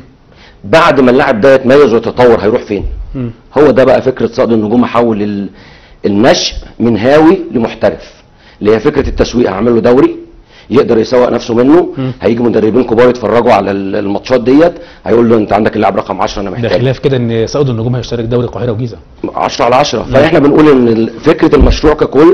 بعد ما اللاعب ده يتميز ويتطور هيروح فين مم. هو ده بقى فكره صقد النجوم احول ال- النشء من هاوي لمحترف اللي هي فكره التسويق هعمل له دوري يقدر يسوق نفسه منه مم. هيجي مدربين كبار يتفرجوا على ال- الماتشات ديت هيقول له انت عندك اللاعب رقم 10 انا ده محتاج خلاف كده ان صعود النجوم هيشترك دوري القاهره وجيزه 10 على 10 فاحنا بنقول ان ال- فكره المشروع ككل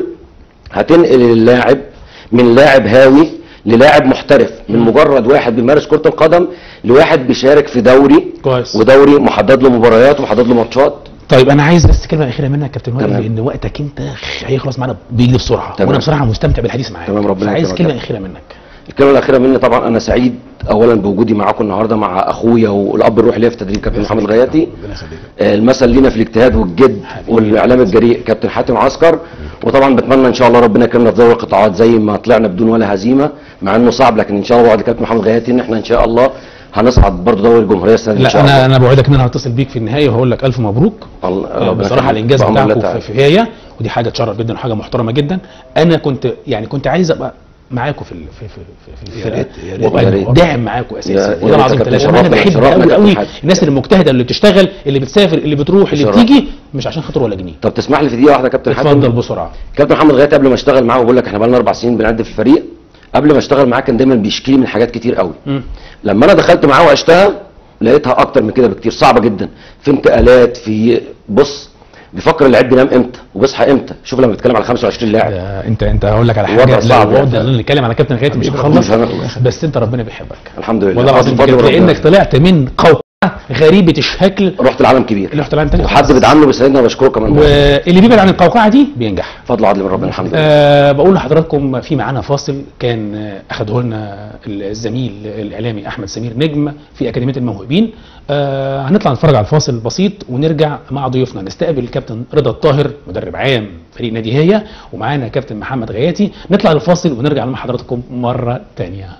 هتنقل اللاعب من لاعب هاوي للاعب محترف من مجرد واحد بيمارس كره القدم لواحد بيشارك في دوري كويس ودوري محدد له مباريات ومحدد له ماتشات طيب انا عايز بس كلمه اخيره منك يا كابتن وائل تمام. لان وقتك انت هيخلص معانا بيجري بسرعه تمام. وانا بصراحه مستمتع بالحديث معاك تمام، ربنا فعايز يكرمك. كلمه اخيره منك الكلمه الاخيره مني طبعا انا سعيد اولا بوجودي معاكم النهارده مع اخويا والاب الروحي ليا في تدريب كابتن محمد غياتي ربنا يخليك آه، المثل لينا في الاجتهاد والجد حبيبي. والاعلام الجريء كابتن حاتم عسكر وطبعا بتمنى ان شاء الله ربنا يكرمنا في دوري القطاعات زي ما طلعنا بدون ولا هزيمه مع انه صعب لكن ان شاء الله وعد كابتن محمد غياتي ان احنا ان شاء الله هنصعد برضه دوري الجمهوريه السنه دي ان لا شاء انا الله انا بوعدك ان انا هتصل بيك في النهايه وهقول لك الف مبروك الله- آه، ربنا بصراحه يكرمك. الانجاز بأمر الله بتاعكم تعالى. في في هي ودي حاجه تشرف جدا وحاجه محترمه جدا انا كنت يعني كنت عايز ابقى معاكم في ال- في في في, في الفرقه ريت- يا ريت. وابقى يا ريت. داعم معاكم يا- اساسي يا والله ريت العظيم يا كابتن ثلاثه وانا شرفنا- بحب شرفنا قوي كابتن قوي حاتم. الناس المجتهده اللي بتشتغل اللي بتسافر اللي بتروح اللي شرفنا. بتيجي مش عشان خاطر ولا جنيه طب تسمح لي في دقيقه واحده يا كابتن حاتم اتفضل بسرعه كابتن محمد غياتي قبل ما اشتغل معاه وبقول لك احنا بقالنا اربع سنين بنعد في الفريق قبل ما اشتغل معاه كان دايما بيشكي لي من حاجات كتير قوي مم. لما انا دخلت معاه وعشتها لقيتها اكتر من كده بكتير صعبه جدا في انتقالات في بص بيفكر اللعيب بينام امتى وبيصحى امتى شوف لما بيتكلم على 25 لاعب ده انت انت هقول لك على الوضع حاجه صعب لا يعني. الوضع اللي نتكلم على كابتن غايتي مش حبيبي هنخلص ربنا يخليك. بس انت ربنا بيحبك الحمد لله والله العظيم بفضل بجد ربنا. لانك طلعت من قوقعه غريبه الشكل رحت العالم كبير اللي رحت العالم تاني وحد بيدعمني وبيساعدني وبشكره كمان واللي بيبعد عن القوقعه دي بينجح فضل عدل من ربنا الحمد لله أه بقول لحضراتكم في معانا فاصل كان آه، اخده لنا الزميل الاعلامي احمد سمير نجم في اكاديميه الموهوبين أه هنطلع نتفرج على الفاصل بسيط ونرجع مع ضيوفنا نستقبل الكابتن رضا الطاهر مدرب عام فريق نادي هي ومعانا كابتن محمد غياتي نطلع الفاصل ونرجع مع حضراتكم مره تانية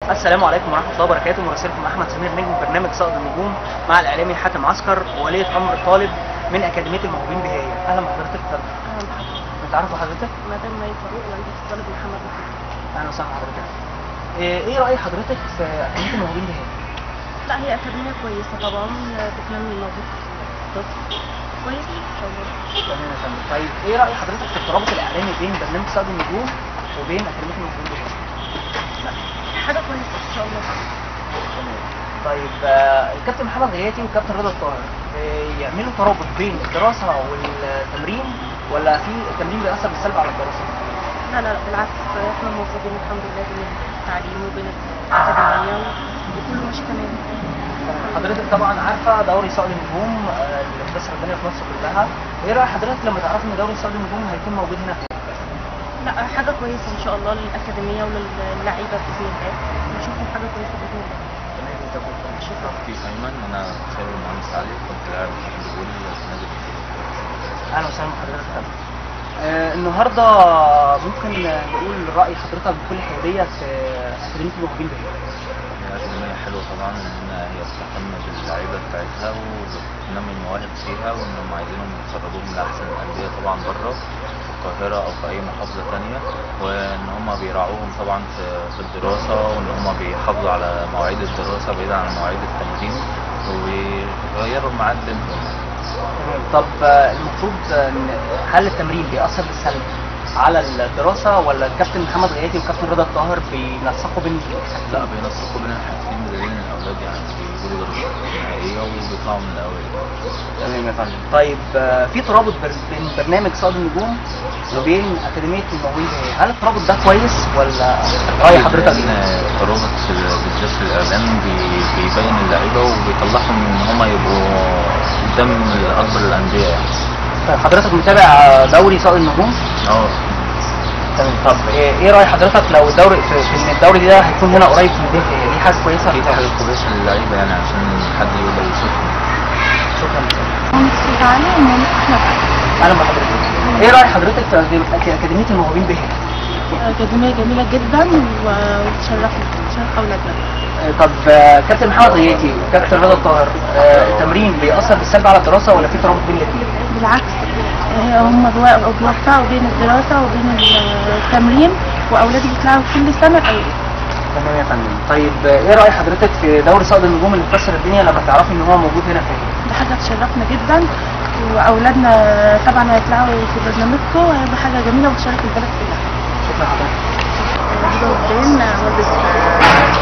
السلام عليكم ورحمه الله وبركاته مراسلكم احمد سمير نجم برنامج صقد النجوم مع الاعلامي حاتم عسكر ووليه امر طالب من اكاديميه الموهوبين بهايه اهلا بحضرتك اتفضل اهلا بحضرتك نتعرف بحضرتك مدام مي فاروق والدة الطالب محمد محمد اهلا وسهلا بحضرتك ايه إيه راي حضرتك في اكاديميه الموهوبين بهايه لا هي أكاديمية كويسة طبعا بتنمي موهبة الطفل كويسة إن شاء الله تمام يا فندم طيب ايه راي حضرتك في الترابط الاعلامي بين برنامج صقد النجوم وبين اكاديميه الموهوبين بهايه حاجة كويسة إن شاء الله تمام طيب آه، الكابتن محمد غياتي والكابتن رضا الطاهر بيعملوا ترابط بين الدراسه والتمرين ولا في التمرين بيأثر بالسلب على الدراسه؟ لا لا لا بالعكس احنا موظفين الحمد لله بين التعليم وبين الأكاديمية وكله ماشي تمام حضرتك طبعا عارفه دوري صقر النجوم آه، اللي مكسر الدنيا في مصر كلها ايه راي حضرتك لما تعرفي ان دوري صقر النجوم هيكون موجود هنا في لا حاجة كويسة إن شاء الله للأكاديمية وللعيبة بإذن الله نشوفهم حاجة كويسة بإذن الله شكرا في ايمن انا خالد المهندس علي كنت لاعب هاندبول في نادي الاتحاد. اهلا وسهلا بحضرتك يا فندم. آه، النهارده ممكن نقول راي حضرتك بكل حياديه في اكاديميه الموهوبين بهاء هي اكاديميه حلوه طبعا ان هي بتهتم باللعيبه بتاعتها وبتنمي المواهب فيها وانهم عايزينهم يخرجوهم لاحسن الانديه طبعا بره في القاهره او في اي محافظه تانية وان هم بيراعوهم طبعا في في الدراسه وان هم بيحافظوا على مواعيد الدراسه بعيدا عن مواعيد التمرين وبيغيروا ميعاد بينهم طب آه، المفروض آه، إن- هل التمرين بيأثر بالسلب على الدراسه ولا الكابتن محمد غياتي والكابتن رضا الطاهر بينسقوا بين الحاجتين؟ لا بينسقوا بين الحاجتين بدليل ان الاولاد يعني بيجيبوا درجات نهائيه وبيطلعوا من الاوائل تمام يا فندم طيب آه، في ترابط بر- بين برنامج صاد النجوم وبين اكاديميه الموهوبين بهاء هل الترابط ده كويس ولا راي حضرتك لان ايه؟ الترابط في ال- بالذات في الاعلام بي- بيبين اللعيبه وبيطلعهم ان هم يبقوا قدام اكبر الانديه يعني طيب حضرتك متابع آه، دوري صاد النجوم اه تمام طب ايه إيه راي حضرتك لو الدوري في, في ان الدوري ده هيكون هنا قريب في البيت دي حاجه كويسه اكيد حاجه كويسه للعيبه يعني عشان حد يقدر يشوفهم شكرا مبسوطة عليه إن إحنا اهلا بحضرتك ايه راي حضرتك في أكاديم- اكاديميه الموهوبين بهاء أكاديمية جميلة جدا وتشرفنا تشرف أولادنا آه، طب آه، كابتن محمد غياتي كابتن رضا الطاهر آه، التمرين بيأثر بالسلب على الدراسه ولا في ترابط بين الاثنين؟ بالعكس آه، هم بيوقفوا بيوفقوا بين الدراسة وبين التمرين وأولادي بيطلعوا كل سنة الأول تمام يا فندم طيب آه، ايه راي حضرتك في دوري صقد النجوم اللي مكسر الدنيا لما تعرفي ان هو موجود هنا في ده حاجة تشرفنا جدا وأولادنا طبعا هيطلعوا في برنامجكم وهيبقى حاجة جميلة وتشرف البلد كلها شكرا حضرتك جدا والدة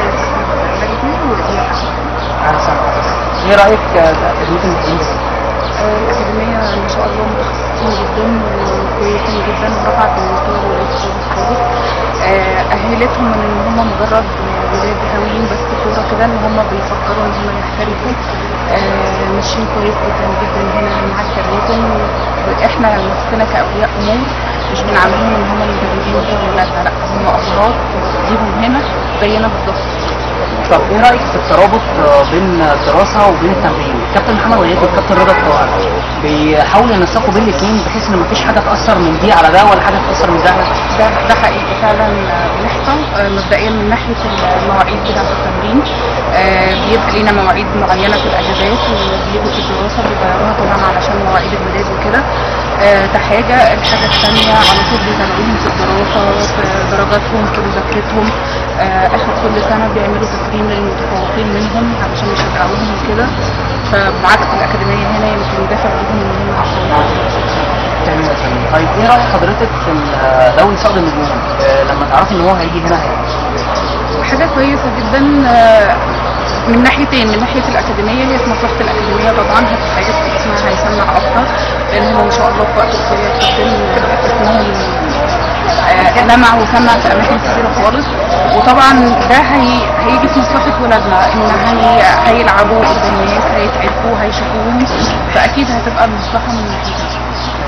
اهلا وسهلا بحضرتك. ايه رايك آه، في اكاديميه الموهوبين بهاء؟ الأكاديمية ما شاء الله متخصصين جدا وكويسين جدا ورفعت من مستوى الولاد خالص آه، أهلتهم من إن هم مجرد ولاد هاويين بس كورة كده إن هم بيفكروا إن هم يحترفوا آه، ماشيين كويس جدا جدا هنا مع الكباتن إحنا نفسنا كأولياء أمور مش بنعاملهم إن هم مدربين بتوع ولادنا لا هم أفراد وبنجيبهم هنا زينا بالظبط طب ايه رايك في الترابط آه، بين الدراسه وبين التمرين؟ كابتن محمد غيث والكابتن رضا الطاهر بيحاولوا ينسقوا بين الاثنين بحيث ان مفيش حاجه تاثر من دي على ده ولا حاجه تاثر من ده على ده. ده ده حقيقي فعلا بيحصل آه، مبدئيا من ناحيه المواعيد بتاعه التمرين آه، بيبقى لينا مواعيد معينه في الاجازات وبيبقوا في الدراسه بيغيروها طبعا علشان مواعيد الولاد وكده آه، ده حاجه الحاجه الثانيه على طول بيتابعوهم في الدراسه في درجاتهم في مذاكرتهم آه، اخر كل سنه بيعملوا تكريم للمتفوقين منهم علشان يشجعوهم وكده فبعكس الاكاديميه هنا يمكن دافع ليهم ان هم عشان تمام يا فندم. طيب ايه راي حضرتك في ال- دوري صقر النجوم آه، لما تعرفي ان هو هيجي هنا هيجي حاجة كويسة جدا آه، من ناحيتين من ناحية الأكاديمية هي في مصلحة الأكاديمية طبعا هتتحجز اسمها هيسمع أكتر لأن هو إن شاء الله في وقت قصير جدا اسمهم آه، لمع وسمع في أماكن كتيرة خالص وطبعا ده هي هيجي في مصلحة ولادنا إن هي هيلعبوا قدام الناس هيتعرفوا هيشوفوهم فأكيد هتبقى المصلحة من ناحيتين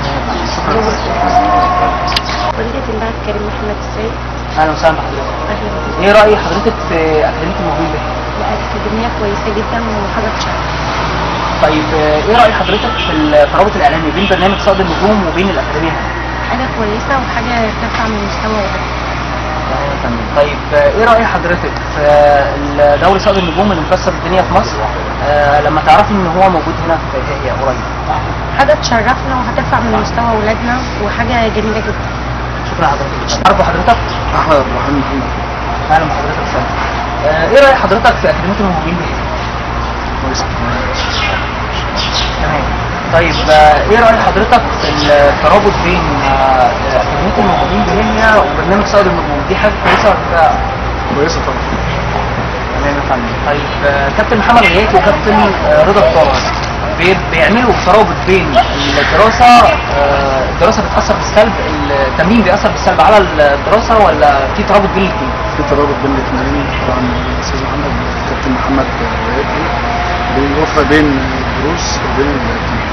والدة الله كريم محمد السيد اهلا وسهلا بحضرتك ايه راي حضرتك في اكاديميه الموهوبين بهاء؟ الأكاديمية كويسة جدا وحاجة تشرف طيب آه، ايه راي حضرتك في الترابط الاعلامي بين برنامج صقر النجوم وبين الاكاديميه هنا؟ حاجة كويسة وحاجة ترفع من مستوى ولادنا يا فندم طيب آه، ايه راي حضرتك في ال- دوري صيد النجوم اللي مكسر الدنيا في مصر آه لما تعرفي ان هو موجود هنا في هي قريب حاجة تشرفنا وهترفع من مستوى ولادنا وحاجة جميلة جدا شكرا حضرتك تعرفوا حضرتك احمد عبد الرحمن محمد اهلا بحضرتك سامي آه ايه راي حضرتك في اكاديميه الموهوبين بايه؟ كويس تمام طيب آه، ايه راي حضرتك في الترابط بين آه، اكاديميه الموهوبين بهي وبرنامج صيد النجوم دي حاجه كويسه ولا كويسه طبعا تمام يا فندم طيب آه، كابتن محمد غياثي وكابتن آه، رضا الطاهر بي- بيعملوا ترابط بين الدراسه آه، الدراسه بتاثر بالسلب التمرين بيأثر بالسلب على الدراسه ولا في ترابط بين الاثنين؟ في ترابط بين الاثنين طبعا الاستاذ محمد كابتن محمد غياثي بيوفق بين الدروس وبين التمرين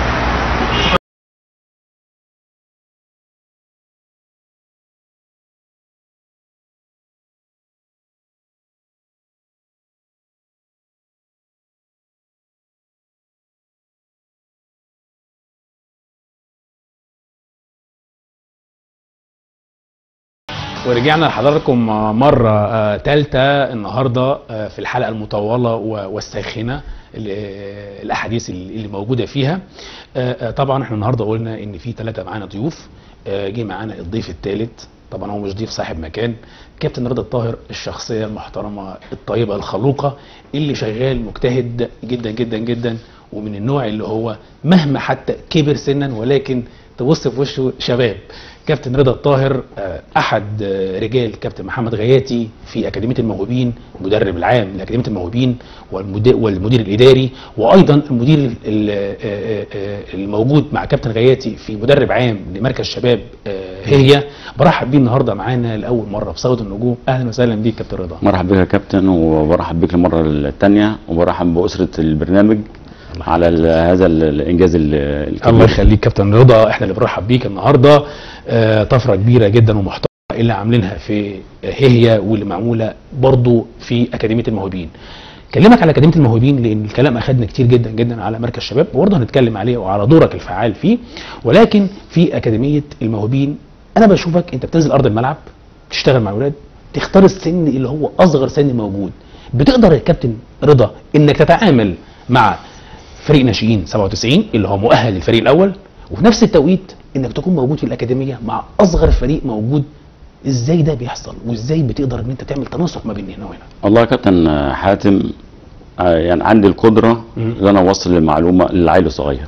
ورجعنا لحضراتكم مرة ثالثة النهاردة آه، في الحلقة المطولة و- والساخنة ال- آه، الأحاديث اللي اللي موجودة فيها آه، آه، طبعا احنا النهاردة قلنا إن في ثلاثة معانا ضيوف آه، جه معانا الضيف الثالث طبعا هو مش ضيف صاحب مكان كابتن رضا الطاهر الشخصية المحترمة الطيبة الخلوقة اللي شغال مجتهد جدا جدا جدا ومن النوع اللي هو مهما حتى كبر سنا ولكن تبص في وشه شباب كابتن رضا الطاهر آه، احد آه، رجال كابتن محمد غياتي في اكاديميه الموهوبين المدرب العام لاكاديميه الموهوبين والمدير, والمدير الاداري وايضا المدير ال- ال- آه، آه، الموجود مع كابتن غياتي في مدرب عام لمركز شباب آه، هي برحب بيه النهارده معانا لاول مره في صوت النجوم اهلا وسهلا بيك كابتن رضا مرحب بك يا كابتن وبرحب بك المره الثانيه وبرحب باسره البرنامج على ال- هذا ال- الانجاز ال- الكبير الله يخليك كابتن رضا احنا اللي بنرحب بيك النهارده آه، طفره كبيره جدا ومحترمه اللي عاملينها في هي واللي معموله برضو في اكاديميه الموهوبين كلمك على اكاديميه الموهوبين لان الكلام اخذنا كتير جدا جدا على مركز شباب وبرضه هنتكلم عليه وعلى دورك الفعال فيه ولكن في اكاديميه الموهوبين انا بشوفك انت بتنزل ارض الملعب تشتغل مع الاولاد تختار السن اللي هو اصغر سن موجود بتقدر يا كابتن رضا انك تتعامل مع فريق ناشئين 97 اللي هو مؤهل للفريق الاول وفي نفس التوقيت انك تكون موجود في الاكاديميه مع اصغر فريق موجود ازاي ده بيحصل وازاي بتقدر ان انت تعمل تناسق ما بين هنا وهنا والله يا كابتن حاتم آه، يعني عندي القدره مم. ان انا اوصل المعلومه للعيل الصغير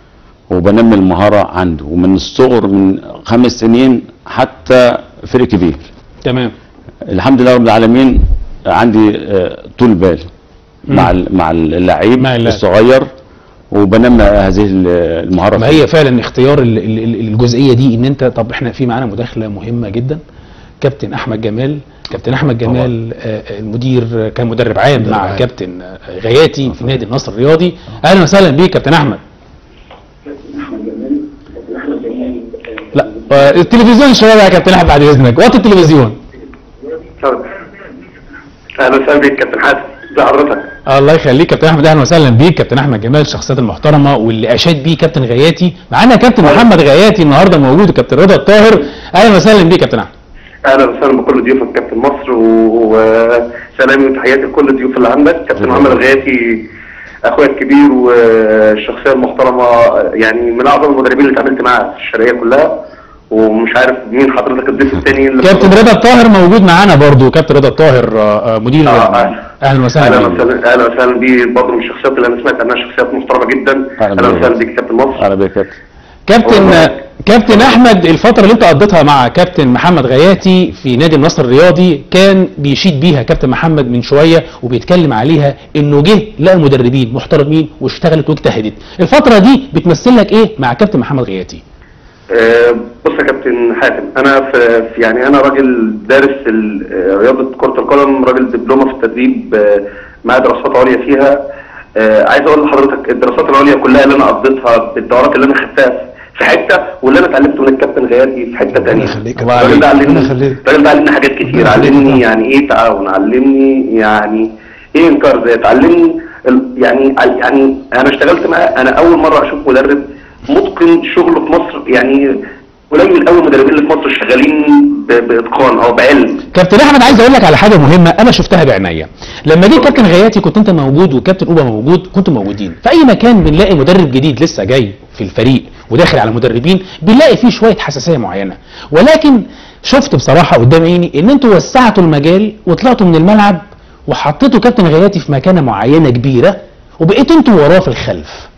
وبنمي المهاره عنده ومن الصغر من خمس سنين حتى فريق كبير تمام الحمد لله رب العالمين عندي آه، طول بال مع ال- مع اللعيب مع اللاعب. الصغير وبنمي هذه ال- المهاره ما فيه. هي فعلا اختيار ال- ال- ال- الجزئيه دي ان انت طب احنا في معانا مداخله مهمه جدا كابتن احمد جمال كابتن احمد جمال آه، آه، المدير آه، كان مدرب عام مدرب مع عام. كابتن آه، غياتي في نادي النصر الرياضي اهلا وسهلا بيك كابتن احمد لا آه، التلفزيون شويه يا كابتن احمد بعد اذنك وطي التلفزيون اهلا وسهلا بيك كابتن حاتم ازي حضرتك الله يخليك كابتن احمد اهلا وسهلا بيك كابتن احمد جمال الشخصيات المحترمه واللي اشاد بيه كابتن غياتي معانا كابتن محمد غياتي النهارده موجود وكابتن رضا الطاهر اهلا وسهلا بيك كابتن احمد اهلا وسهلا بكل ضيوفك كابتن مصر و- وسلامي وتحياتي لكل الضيوف اللي عندك كابتن محمد الغياتي اخويا الكبير والشخصيه المحترمه يعني من اعظم المدربين اللي اتعاملت معاه في الشرقيه كلها ومش عارف مين حضرتك الضيف الثاني اللي كابتن رضا الطاهر موجود معانا برضو كابتن رضا الطاهر آه، آه، مدير آه، أهلا. اهلا وسهلا اهلا بيك. وسهلا اهلا وسهلا بيه برضه من الشخصيات اللي انا سمعت انها شخصيات محترمه جدا أهلا اهلا بيك. وسهلا بيك كابتن مصر على بك كابتن كابتن والله. كابتن احمد الفتره اللي انت قضيتها مع كابتن محمد غياتي في نادي النصر الرياضي كان بيشيد بيها كابتن محمد من شويه وبيتكلم عليها انه جه لقى مدربين محترمين واشتغلت واجتهدت الفتره دي بتمثل لك ايه مع كابتن محمد غياتي آه، بص يا كابتن حاتم انا في في- يعني انا راجل دارس ال- آه، رياضه كره القدم راجل دبلومه في التدريب آه، مع دراسات عليا فيها آه، عايز اقول لحضرتك الدراسات العليا كلها اللي انا قضيتها بالدورات اللي انا خدتها في حته واللي انا اتعلمته من الكابتن غياتي في حته ثانيه يخليك. الله الراجل ده ربنا علمني يخليك. الراجل ده علمني حاجات كتير ربنا يخليك علمني طبعا. يعني ايه تعاون علمني يعني ايه انكار ذات علمني ال- يعني يعني انا اشتغلت معاه انا اول مره اشوف مدرب متقن شغله في مصر يعني قليل قوي المدربين اللي في مصر شغالين ب- باتقان او بعلم كابتن احمد عايز اقول لك على حاجه مهمه انا شفتها بعينيا لما جه كابتن غياتي كنت انت موجود وكابتن اوبا موجود كنتوا موجودين في اي مكان بنلاقي مدرب جديد لسه جاي في الفريق وداخل على مدربين بنلاقي فيه شويه حساسيه معينه ولكن شفت بصراحه قدام عيني ان انتوا وسعتوا المجال وطلعتوا من الملعب وحطيتوا كابتن غياتي في مكانه معينه كبيره وبقيتوا انتوا وراه في الخلف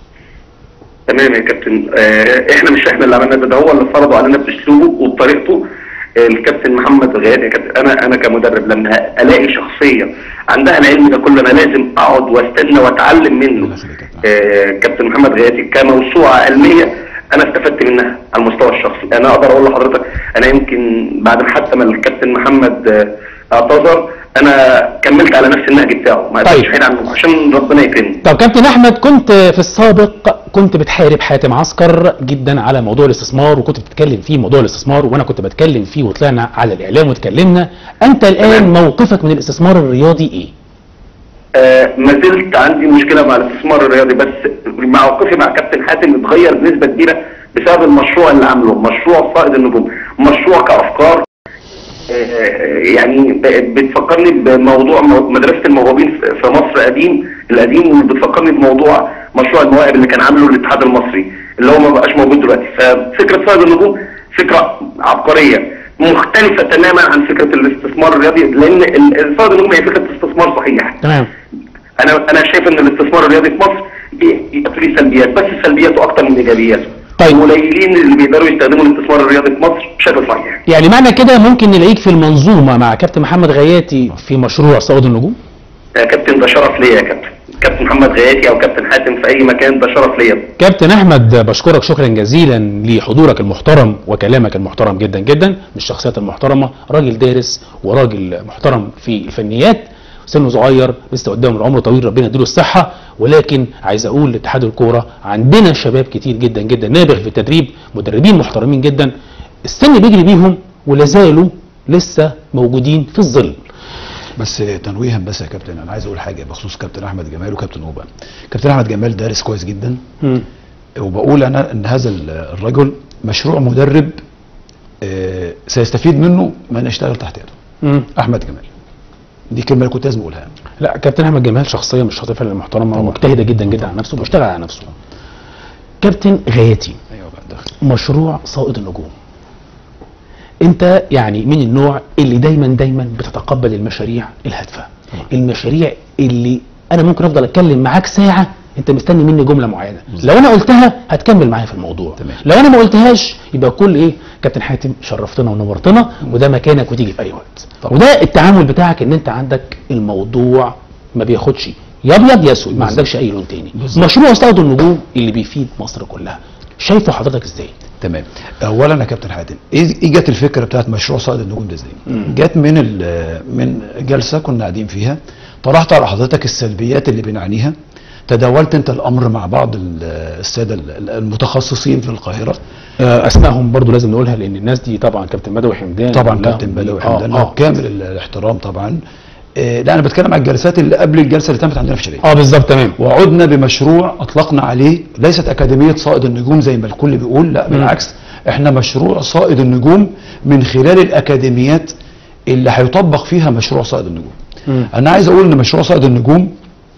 تمام يا كابتن آه احنا مش احنا اللي عملنا ده, ده هو اللي فرضه علينا باسلوبه وبطريقته آه، الكابتن محمد غياد يا كابتن انا انا كمدرب لما الاقي شخصيه عندها العلم ده كله انا لازم اقعد واستنى واتعلم منه آه كابتن محمد غياتي كموسوعه علميه انا استفدت منها على المستوى الشخصي انا اقدر اقول لحضرتك انا يمكن بعد ما حتى ما الكابتن محمد آه، اعتذر انا كملت على نفس النهج بتاعه ما قدرتش حيد عنه عشان ربنا يكرمني طب كابتن احمد كنت في السابق كنت بتحارب حاتم عسكر جدا على موضوع الاستثمار وكنت بتتكلم فيه موضوع الاستثمار وانا كنت بتكلم فيه وطلعنا على الاعلام واتكلمنا انت الان موقفك من الاستثمار الرياضي ايه آه ما زلت عندي مشكله مع الاستثمار الرياضي بس موقفي مع كابتن حاتم اتغير بنسبه كبيره بسبب المشروع اللي عامله مشروع صائد النجوم مشروع كافكار آه، يعني ب- بتفكرني بموضوع مو- مدرسه الموهوبين في في مصر قديم القديم وبتفكرني بموضوع مشروع المواهب اللي كان عامله الاتحاد المصري اللي هو ما بقاش موجود دلوقتي ففكره صائد النجوم فكره عبقريه مختلفه تماما عن فكره الاستثمار الرياضي لان ال- صائد النجوم هي فكره استثمار صحيح تمام انا انا شايف ان الاستثمار الرياضي في مصر بيبقى فيه سلبيات بس سلبياته اكتر من ايجابياته طيب قليلين اللي بيقدروا يستخدموا الاستثمار الرياضي في مصر بشكل صحيح يعني معنى كده ممكن نلاقيك في المنظومه مع كابتن محمد غياتي في مشروع صائد النجوم يا كابتن ده شرف ليا يا كابتن كابتن محمد غياتي او كابتن حاتم في اي مكان ده شرف ليا كابتن احمد بشكرك شكرا جزيلا لحضورك المحترم وكلامك المحترم جدا جدا من الشخصيات المحترمه راجل دارس وراجل محترم في الفنيات سنه صغير لسه قدامه العمر طويل ربنا يديله الصحه ولكن عايز اقول لاتحاد الكوره عندنا شباب كتير جدا جدا نابغ في التدريب مدربين محترمين جدا السن بيجري بيهم ولا زالوا لسه موجودين في الظل بس تنويها بس يا كابتن انا عايز اقول حاجه بخصوص كابتن احمد جمال وكابتن اوبا كابتن احمد جمال دارس كويس جدا وبقول انا ان هذا الرجل مشروع مدرب آه، سيستفيد منه من يشتغل تحت يده مم. احمد جمال دي كلمه اللي كنت لازم اقولها لا كابتن احمد جمال شخصيه مش شاطره فعلا محترمه ومجتهده جدا جدا على نفسه وبيشتغل على نفسه كابتن غايتي ايوه بقى داخل مشروع صائد النجوم انت يعني من النوع اللي دايما دايما بتتقبل المشاريع الهادفه المشاريع اللي انا ممكن افضل اتكلم معاك ساعه انت مستني مني جمله معينه لو انا قلتها هتكمل معايا في الموضوع تمام. لو انا ما قلتهاش يبقى كل ايه كابتن حاتم شرفتنا ونورتنا وده مكانك وتيجي في اي وقت طبعا. وده التعامل بتاعك ان انت عندك الموضوع ما بياخدش يا ابيض يا اسود ما عندكش اي لون تاني بالظبط. مشروع صائد النجوم اللي بيفيد مصر كلها شايفه حضرتك ازاي تمام اولا يا كابتن حاتم ايه إيه جت الفكره بتاعت مشروع صائد النجوم ده ازاي جت من ال- من جلسه كنا قاعدين فيها طرحت على حضرتك السلبيات اللي بنعانيها تداولت انت الامر مع بعض ال- الساده ال- المتخصصين في القاهره آه، اسمائهم برضو لازم نقولها لان الناس دي طبعا كابتن بدوي حمدان طبعا كلها- كابتن بدوي آه، حمدان آه. له كامل ال- الاحترام طبعا آه، لا انا بتكلم على الجلسات اللي قبل الجلسه اللي تمت عندنا في شرقيه اه بالظبط تمام وعدنا بمشروع اطلقنا عليه ليست اكاديميه صائد النجوم زي ما الكل بيقول لا بالعكس احنا مشروع صائد النجوم من خلال الاكاديميات اللي هيطبق فيها مشروع صائد النجوم مم. انا عايز اقول ان مشروع صائد النجوم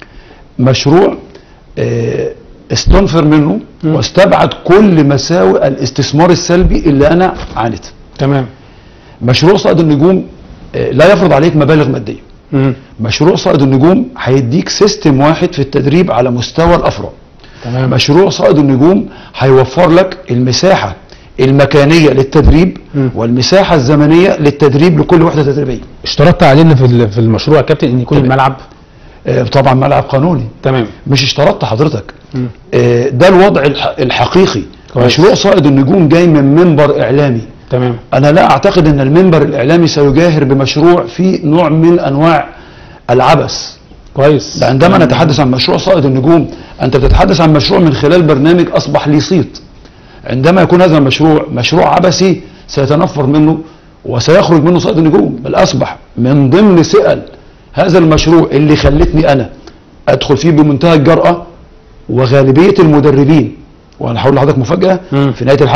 مشروع آه، استنفر منه واستبعد كل مساوئ الاستثمار السلبي اللي انا عانيتها تمام مشروع صائد النجوم آه، لا يفرض عليك مبالغ ماديه مم. مشروع صائد النجوم هيديك سيستم واحد في التدريب على مستوى الافرع تمام مشروع صائد النجوم هيوفر لك المساحه المكانيه للتدريب مم. والمساحه الزمنيه للتدريب لكل وحده تدريبيه اشترطت علينا في ال- في المشروع يا كابتن ان يكون تمام. الملعب آه، طبعا ملعب قانوني تمام مش اشترطت حضرتك مم. آه، ده الوضع الح- الحقيقي كويس. مشروع صائد النجوم جاي من منبر اعلامي تمام انا لا اعتقد ان المنبر الاعلامي سيجاهر بمشروع فيه نوع من انواع العبث كويس ده عندما نتحدث عن مشروع صائد النجوم انت بتتحدث عن مشروع من خلال برنامج اصبح لي صيت عندما يكون هذا المشروع مشروع عبثي سيتنفر منه وسيخرج منه صائد النجوم بل اصبح من ضمن سئل هذا المشروع اللي خلتني انا ادخل فيه بمنتهى الجرأة وغالبية المدربين وانا هقول لحضرتك مفاجأة مم. في نهاية الحلقة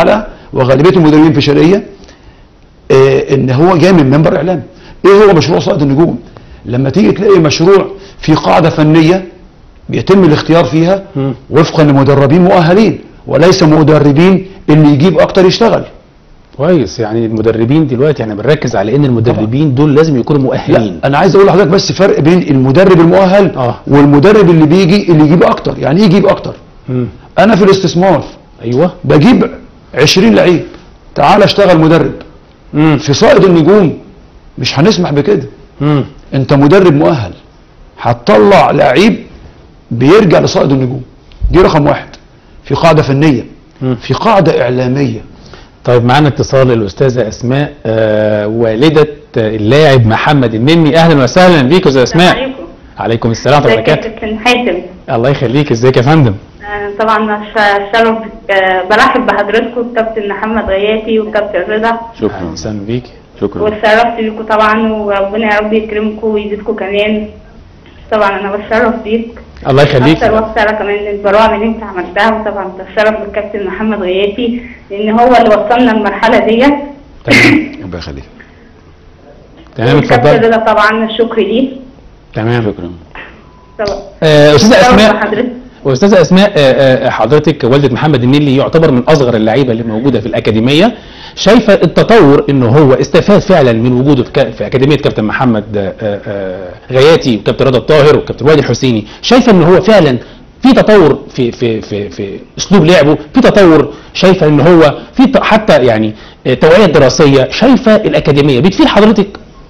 وغالبيه المدربين في الشرقيه آه، ان هو جاي من منبر اعلامي ايه هو مشروع صائد النجوم لما تيجي تلاقي مشروع في قاعده فنيه بيتم الاختيار فيها وفقا لمدربين مؤهلين وليس مدربين اللي يجيب اكتر يشتغل كويس يعني المدربين دلوقتي احنا بنركز على ان المدربين دول لازم يكونوا مؤهلين لا انا عايز اقول لحضرتك بس فرق بين المدرب المؤهل آه. والمدرب اللي بيجي اللي يجيب اكتر يعني ايه يجيب اكتر مم. انا في الاستثمار ايوه بجيب 20 لعيب تعال اشتغل مدرب مم. في صائد النجوم مش هنسمح بكده مم. انت مدرب مؤهل هتطلع لعيب بيرجع لصائد النجوم دي رقم واحد في قاعده فنيه مم. في قاعده اعلاميه طيب معانا اتصال الاستاذه اسماء آه والده اللاعب محمد النني اهلا وسهلا بيك يا استاذه اسماء عليكم عليكم السلام ورحمه الله ازيك يا وبركاته كابتن حاتم الله يخليك ازيك يا فندم آه، طبعا ش- شرف آه، برحب بحضراتكم الكابتن محمد غياتي والكابتن رضا شكرا وسهلا بيك شكرا واتشرفت بيكم طبعا وربنا يا رب يكرمكم ويزيدكم كمان طبعا انا بتشرف بيك الله يخليك اكتر واكتر كمان البرامج اللي انت عملتها وطبعا بتشرف بالكابتن محمد غياتي لان هو اللي وصلنا المرحله ديت تمام ربنا يخليك تمام والكابتن اتفضل رضا طبعا الشكر ليه تمام شكرا طبعا آه، استاذه شرف اسماء بحضرتك. واستاذه اسماء آه، آه، حضرتك والده محمد النيلي يعتبر من اصغر اللعيبه اللي موجوده في الاكاديميه شايفه التطور انه هو استفاد فعلا من وجوده في, كا- في اكاديميه كابتن محمد آه، آه، غياتي وكابتن رضا الطاهر وكابتن وادي الحسيني شايفه ان هو فعلا في تطور في في في في اسلوب لعبه في تطور شايفه ان هو في ت- حتى يعني آه، توعيه دراسيه شايفه الاكاديميه بتفيد حضرتك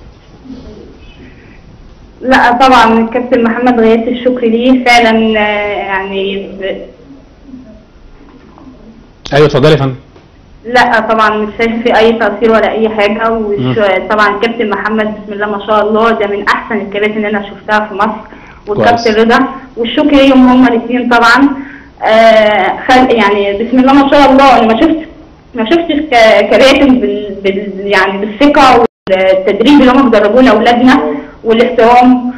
لا طبعا الكابتن محمد غياث الشكر ليه فعلا آه، يعني ب... ايوه اتفضلي يا فندم لا طبعا مش شايف في اي تاثير ولا اي حاجه وش... طبعا الكابتن محمد بسم الله ما شاء الله ده من احسن الكباتن اللي انا شفتها في مصر والكابتن رضا والشكر ليهم هما الاثنين طبعا آه خل... يعني بسم الله ما شاء الله انا ما شفت ما شفتش ك- كباتن بال... بال... يعني بالثقه والتدريب اللي هم بيدربوه لاولادنا والاحترام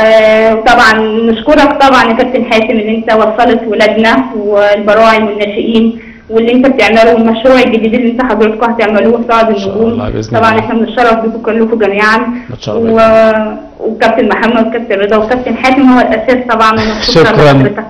آه طبعا نشكرك طبعا يا كابتن حاتم ان انت وصلت ولادنا والبراعم والناشئين واللي انت بتعمله والمشروع الجديد اللي انت حضرتكم هتعملوه صعد النجوم الله بإذن طبعا الله. احنا بنتشرف بيكم كلكم جميعا نتشرف و... وكابتن محمد وكابتن رضا وكابتن حاتم هو الاساس طبعا ونشكر شكراً. لحضرتك.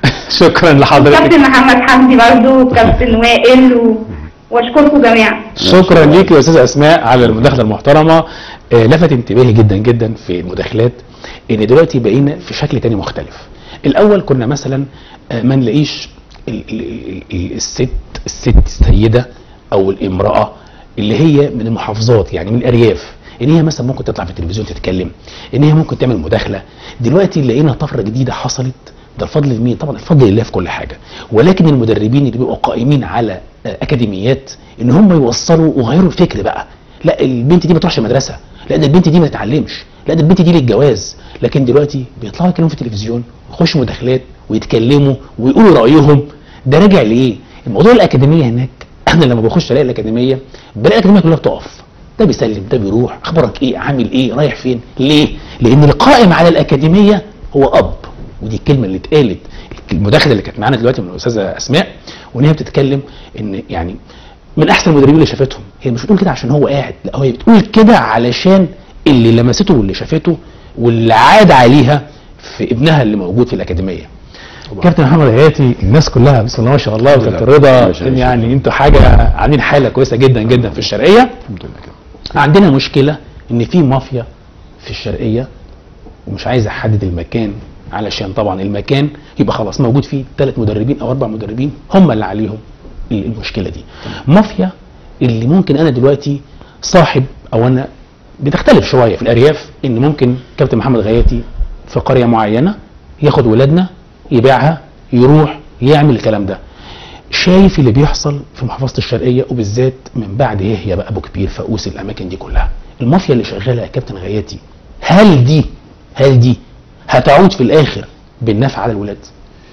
شكرا لحضرتك كابتن محمد حمدي برضو وكابتن وائل و... واشكركم جميعا شكرا ليك يا استاذه اسماء على المداخله المحترمه آه، لفت انتباهي جدا جدا في المداخلات ان دلوقتي بقينا في شكل تاني مختلف الاول كنا مثلا آه، ما نلاقيش ال- ال- ال- الست الست السيده او الامراه اللي هي من المحافظات يعني من الارياف ان هي مثلا ممكن تطلع في التلفزيون تتكلم ان هي ممكن تعمل مداخله دلوقتي لقينا طفره جديده حصلت ده الفضل لمين طبعا الفضل لله في كل حاجه ولكن المدربين اللي بيبقوا قائمين على آه، اكاديميات ان هم يوصلوا ويغيروا الفكر بقى لا البنت دي ما تروحش المدرسه لا ده البنت دي ما تتعلمش لا ده البنت دي للجواز لكن دلوقتي بيطلعوا يتكلموا في التلفزيون يخشوا مداخلات ويتكلموا ويقولوا رايهم ده راجع لايه الموضوع الاكاديميه هناك انا لما بخش الاقي الاكاديميه بلاقي الاكاديميه كلها بتقف ده بيسلم ده بيروح اخبارك ايه عامل ايه رايح فين ليه لان القائم على الاكاديميه هو اب ودي الكلمه اللي اتقالت المداخله اللي كانت معانا دلوقتي من الاستاذه اسماء وان هي بتتكلم ان يعني من احسن المدربين اللي شافتهم هي مش بتقول كده عشان هو قاعد لا هي بتقول كده علشان اللي لمسته واللي شافته واللي عاد عليها في ابنها اللي موجود في الاكاديميه كابتن محمد غياتي الناس كلها بسم الله ما شاء الله وكابتن رضا يعني انتوا حاجه عاملين حاله كويسه جدا جدا في الشرقيه الحمد لله كده عندنا مشكله ان في مافيا في الشرقيه ومش عايز احدد المكان علشان طبعا المكان يبقى خلاص موجود فيه ثلاث مدربين او اربع مدربين هم اللي عليهم المشكله دي مافيا اللي ممكن انا دلوقتي صاحب او انا بتختلف شويه في الارياف ان ممكن كابتن محمد غياتي في قريه معينه ياخد ولادنا يبيعها يروح يعمل الكلام ده شايف اللي بيحصل في محافظه الشرقيه وبالذات من بعد يحيى بقى ابو كبير فقوس الاماكن دي كلها المافيا اللي شغاله يا كابتن غياتي هل دي هل دي هتعود في الاخر بالنفع على الولاد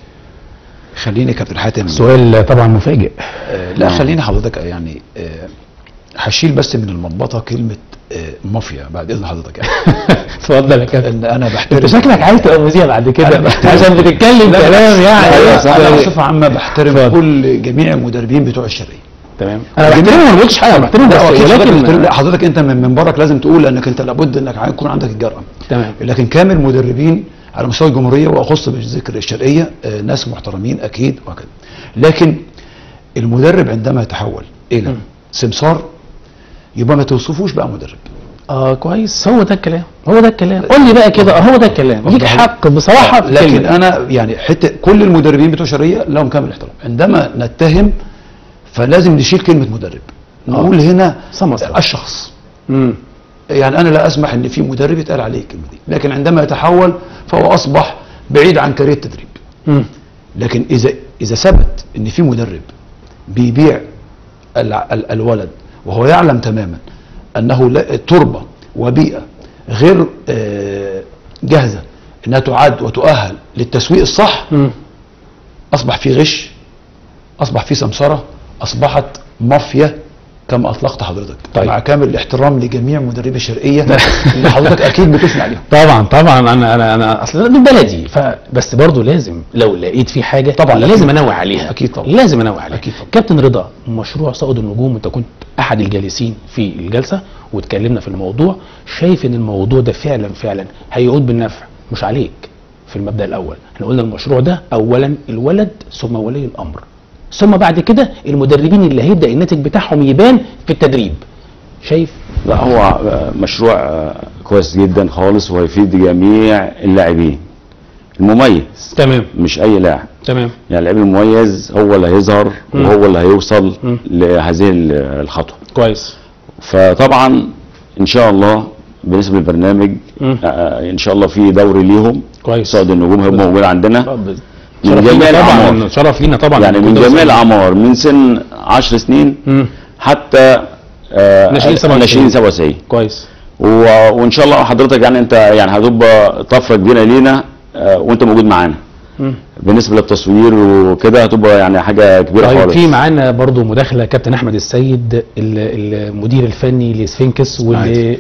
خليني يا كابتن حاتم سؤال طبعا مفاجئ آه لا خليني حضرتك يعني آه هشيل بس من المطبطه كلمه آه مافيا بعد اذن حضرتك يعني اتفضل يا كابتن ان انا بحترم انت شكلك عايز تبقى مذيع بعد أنا كده بحترم- عشان بتتكلم لا، كلام يعني لا، لا، بس- انا بصفه عامه بحترم اتفضل. كل جميع المدربين بتوع الشرقيه تمام انا بحترمه ما بقولش حاجه بحترمه لا بس أكيد حضرتك بتقول- ولكن لا حضرتك انت من منبرك لازم تقول انك انت لابد انك يكون عندك الجرأه تمام لكن كامل مدربين على مستوى الجمهوريه واخص بالذكر الشرقيه آه، ناس محترمين اكيد وكذا لكن المدرب عندما يتحول الى سمسار يبقى ما توصفوش بقى مدرب اه كويس هو ده الكلام هو ده الكلام قول لي بقى كده اه هو ده الكلام ليك حق بصراحه في لكن كلمة. انا يعني حته كل المدربين بتوع الشرقيه لهم كامل احترام عندما نتهم فلازم نشيل كلمه مدرب نقول هنا الشخص مم. يعني انا لا اسمح ان في مدرب يتقال عليه الكلمه دي لكن عندما يتحول فهو اصبح بعيد عن كارير التدريب مم. لكن اذا اذا ثبت ان في مدرب بيبيع ال- ال- الولد وهو يعلم تماما انه لا- تربه وبيئه غير آه، جاهزه انها تعد وتؤهل للتسويق الصح اصبح في غش اصبح في سمسره اصبحت مافيا كما اطلقت حضرتك طيب. مع كامل الاحترام لجميع مدربي الشرقيه اللي حضرتك اكيد بتثني عليهم طبعا طبعا انا انا انا اصل دول بلدي فبس برضه لازم لو لقيت في حاجه طبعا لازم انوه عليها اكيد طبعا لازم انوه عليها اكيد طبعا. كابتن رضا مشروع صائد النجوم انت كنت احد الجالسين في الجلسه واتكلمنا في الموضوع شايف ان الموضوع ده فعلا فعلا هيعود بالنفع مش عليك في المبدا الاول احنا قلنا المشروع ده اولا الولد ثم ولي الامر ثم بعد كده المدربين اللي هيبدا الناتج بتاعهم يبان في التدريب شايف لا هو آه، مشروع آه، كويس جدا خالص وهيفيد جميع اللاعبين المميز تمام مش اي لاعب تمام يعني اللاعب المميز هو اللي هيظهر مم. وهو اللي هيوصل مم. لهذه ال- الخطوه كويس فطبعا ان شاء الله بالنسبه للبرنامج مم. آه، ان شاء الله في دوري ليهم كويس صعد النجوم هيبقى موجود عندنا من شرف جميع لينا طبعا الاعمار شرف لينا طبعا يعني من وجود جميع أستاذ. الاعمار من سن 10 سنين مم. حتى آه، ناشئين 97. ناشئين 97 كويس و... وان شاء الله حضرتك يعني انت يعني هتبقى طفره كبيره لينا آه، وانت موجود معانا مم. بالنسبه للتصوير وكده هتبقى يعني حاجه كبيره طيب خالص في معانا برضو مداخله كابتن احمد السيد ال- المدير الفني لسفينكس واللي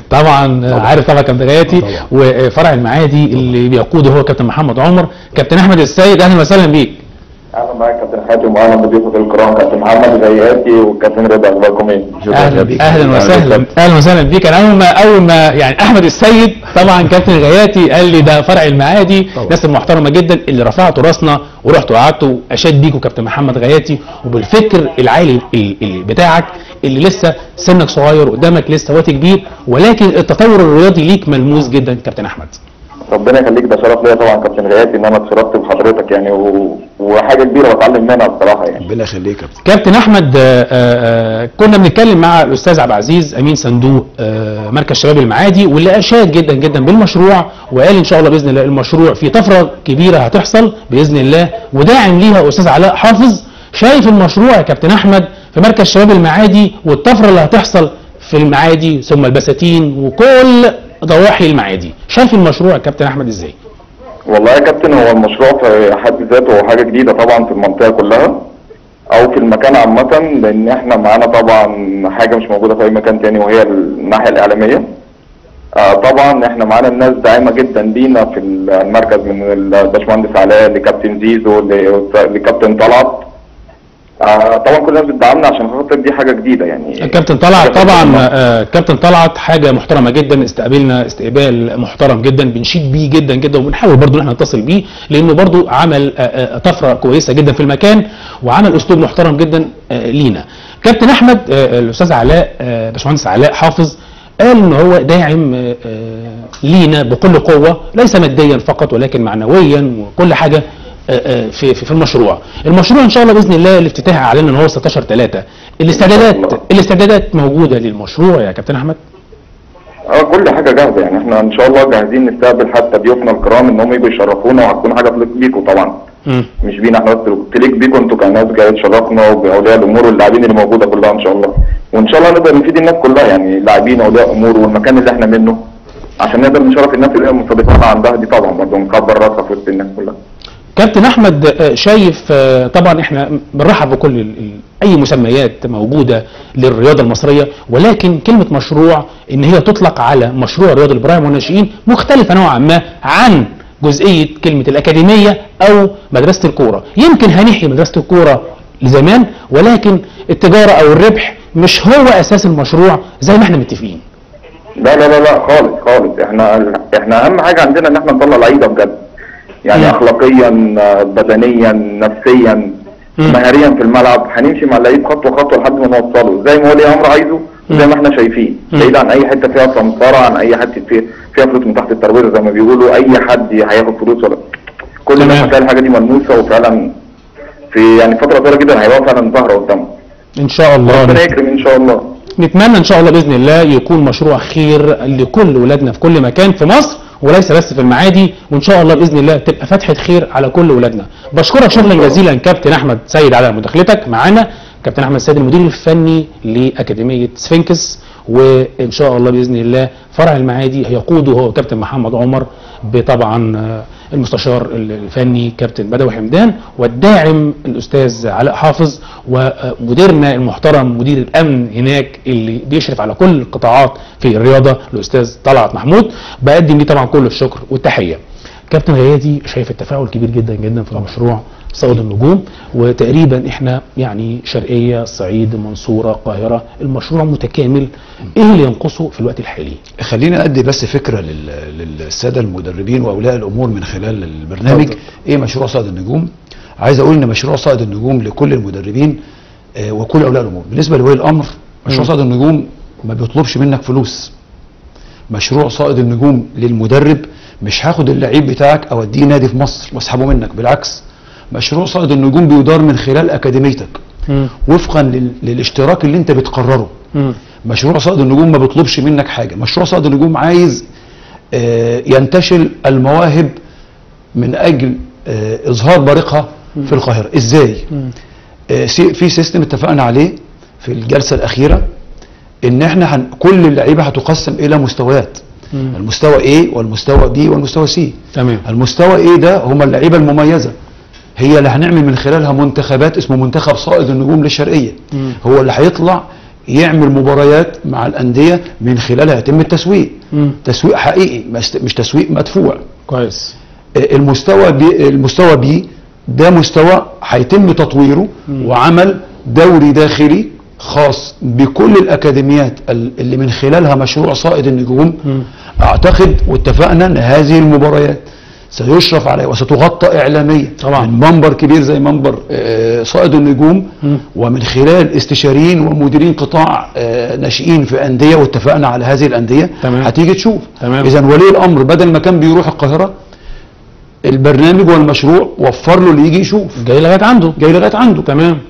طبعا عارف طبعا كابتن غاياتي وفرع المعادي اللي بيقوده هو كابتن محمد عمر كابتن احمد السيد اهلا وسهلا بيك اهلا معاك كابتن حاتم واهلا بضيوفك الكرام كابتن محمد غياتي والكابتن رضا اخباركم ايه؟ اهلا بيك اهلا وسهلا اهلا وسهلا بيك انا اول ما اول ما يعني احمد السيد طبعا كابتن غياتي قال لي ده فرع المعادي ناس محترمه جدا اللي رفعتوا راسنا ورحتوا قعدتوا اشاد بيكوا كابتن محمد غياتي وبالفكر العالي ال- ال- بتاعك اللي لسه سنك صغير قدامك لسه وقت كبير ولكن التطور الرياضي ليك ملموس جدا كابتن احمد ربنا يخليك ده شرف ليا طبعا كابتن غياتي ان انا اتشرفت بحضرتك يعني و... وحاجه كبيره بتعلم منها بصراحه يعني ربنا يخليك يا كابتن كابتن احمد آه، آه، كنا بنتكلم مع الاستاذ عبد العزيز امين صندوق آه، مركز شباب المعادي واللي اشاد جدا جدا بالمشروع وقال ان شاء الله باذن الله المشروع في طفره كبيره هتحصل باذن الله وداعم ليها استاذ علاء حافظ شايف المشروع يا كابتن احمد في مركز شباب المعادي والطفره اللي هتحصل في المعادي ثم البساتين وكل ضواحي المعادي شايف المشروع يا كابتن احمد ازاي والله يا كابتن هو المشروع في حد ذاته هو حاجه جديده طبعا في المنطقه كلها او في المكان عامه لان احنا معانا طبعا حاجه مش موجوده في اي مكان تاني وهي الناحيه الاعلاميه آه طبعا احنا معانا الناس داعمه جدا لينا في المركز من الباشمهندس علاء لكابتن زيزو ل- لكابتن طلعت آه طبعا كل الناس بتدعمنا عشان خاطر دي حاجه جديده يعني الكابتن طلعت طبعا آه، كابتن طلعت حاجه محترمه جدا استقبلنا استقبال محترم جدا بنشيد بيه جدا جدا وبنحاول برضو ان احنا نتصل بيه لانه برضو عمل آه، آه، طفره كويسه جدا في المكان وعمل اسلوب محترم جدا آه، لينا كابتن احمد آه، الاستاذ علاء آه، باشمهندس علاء حافظ قال ان هو داعم آه، آه، لينا بكل قوه ليس ماديا فقط ولكن معنويا وكل حاجه آه، آه، في في في المشروع المشروع ان شاء الله باذن الله الافتتاح اعلن ان هو 16 3 الاستعدادات الاستعدادات موجوده للمشروع يا كابتن احمد اه كل حاجه جاهزه يعني احنا ان شاء الله جاهزين نستقبل حتى ضيوفنا الكرام ان هم يجوا يشرفونا وهتكون حاجه تليق بيكم طبعا مش بينا احنا بس تليق بيكم انتوا كناس جايه تشرفنا وباولياء الامور واللاعبين اللي موجوده كلها ان شاء الله وان شاء الله نقدر نفيد الناس كلها يعني لاعبين واولياء امور والمكان اللي احنا منه عشان نقدر نشرف الناس اللي هي مستضيفانا عندها دي طبعا برضه نكبر راسها في وسط الناس كلها كابتن احمد آه، شايف آه، طبعا احنا بنرحب بكل ال- ال- اي مسميات موجوده للرياضه المصريه ولكن كلمه مشروع ان هي تطلق على مشروع رياض البراعم والناشئين مختلفه نوعا ما عن جزئيه كلمه الاكاديميه او مدرسه الكوره يمكن هنحيي مدرسه الكوره لزمان ولكن التجاره او الربح مش هو اساس المشروع زي ما احنا متفقين لا لا لا لا خالص خالص احنا احنا اهم حاجه عندنا ان احنا نطلع لعيبه بجد يعني مم. اخلاقيا آه، بدنيا نفسيا مم. مهاريا في الملعب هنمشي مع اللعيب خطوه خطوه لحد ما نوصله زي ما ولي امر عايزه وزي ما احنا شايفين مم. بعيد عن اي حته فيها سمسره عن اي حته فيها فيها فلوس من تحت الترابيزه زي ما بيقولوا اي حد هياخد فلوس ولا كل تمام. الناس هتلاقي الحاجه دي ملموسه وفعلا في يعني فتره قصيره جدا هيبقى فعلا ظاهره قدامه ان شاء الله ربنا يكرم ان شاء الله نتمنى ان شاء الله باذن الله يكون مشروع خير لكل ولادنا في كل مكان في مصر وليس بس في المعادي وان شاء الله باذن الله تبقى فتحه خير على كل ولادنا بشكرك شكرا جزيلا كابتن احمد سيد على مداخلتك معانا كابتن احمد سيد المدير الفني لاكاديميه سفنكس وان شاء الله باذن الله فرع المعادي هيقوده هو كابتن محمد عمر بطبعا آه، المستشار الفني كابتن بدوي حمدان والداعم الاستاذ علاء حافظ ومديرنا المحترم مدير الامن هناك اللي بيشرف على كل القطاعات في الرياضه الاستاذ طلعت محمود بقدم ليه طبعا كل الشكر والتحيه كابتن غيادي شايف التفاعل كبير جدا جدا في المشروع صوت النجوم وتقريبا احنا يعني شرقيه الصعيد المنصوره القاهره المشروع متكامل ايه اللي ينقصه في الوقت الحالي خلينا ادي بس فكره لل- للساده المدربين واولياء الامور من خلال البرنامج اتفضل. ايه مشروع صائد النجوم عايز اقول ان مشروع صائد النجوم لكل المدربين آه، وكل اولياء الامور بالنسبه لولي الامر مشروع مم. صائد النجوم ما بيطلبش منك فلوس مشروع صائد النجوم للمدرب مش هاخد اللعيب بتاعك اوديه نادي في مصر واسحبه منك بالعكس مشروع صائد النجوم بيدار من خلال اكاديميتك وفقا لل... للاشتراك اللي انت بتقرره مشروع صائد النجوم ما بيطلبش منك حاجه مشروع صائد النجوم عايز آه، ينتشل المواهب من اجل آه، اظهار بارقها في القاهره ازاي آه، سي- في سيستم اتفقنا عليه في الجلسه الاخيره ان احنا هن... كل اللعيبه هتقسم الى مستويات المستوى A والمستوى B والمستوى C تمام المستوى A ده هم اللعيبه المميزه هي اللي هنعمل من خلالها منتخبات اسمه منتخب صائد النجوم للشرقيه هو اللي هيطلع يعمل مباريات مع الانديه من خلالها يتم التسويق تسويق حقيقي مش مش تسويق مدفوع كويس المستوى بي المستوى بي ده مستوى هيتم تطويره وعمل دوري داخلي خاص بكل الاكاديميات ال- اللي من خلالها مشروع صائد النجوم اعتقد واتفقنا ان هذه المباريات سيشرف عليها وستغطى اعلاميا طبعا من منبر كبير زي منبر آه، صائد النجوم ومن خلال استشاريين ومديرين قطاع آه، ناشئين في انديه واتفقنا على هذه الانديه تمام. هتيجي تشوف تمام. اذا ولي الامر بدل ما كان بيروح القاهره البرنامج والمشروع وفر له اللي يجي يشوف جاي لغايه عنده جاي لغايه عنده تمام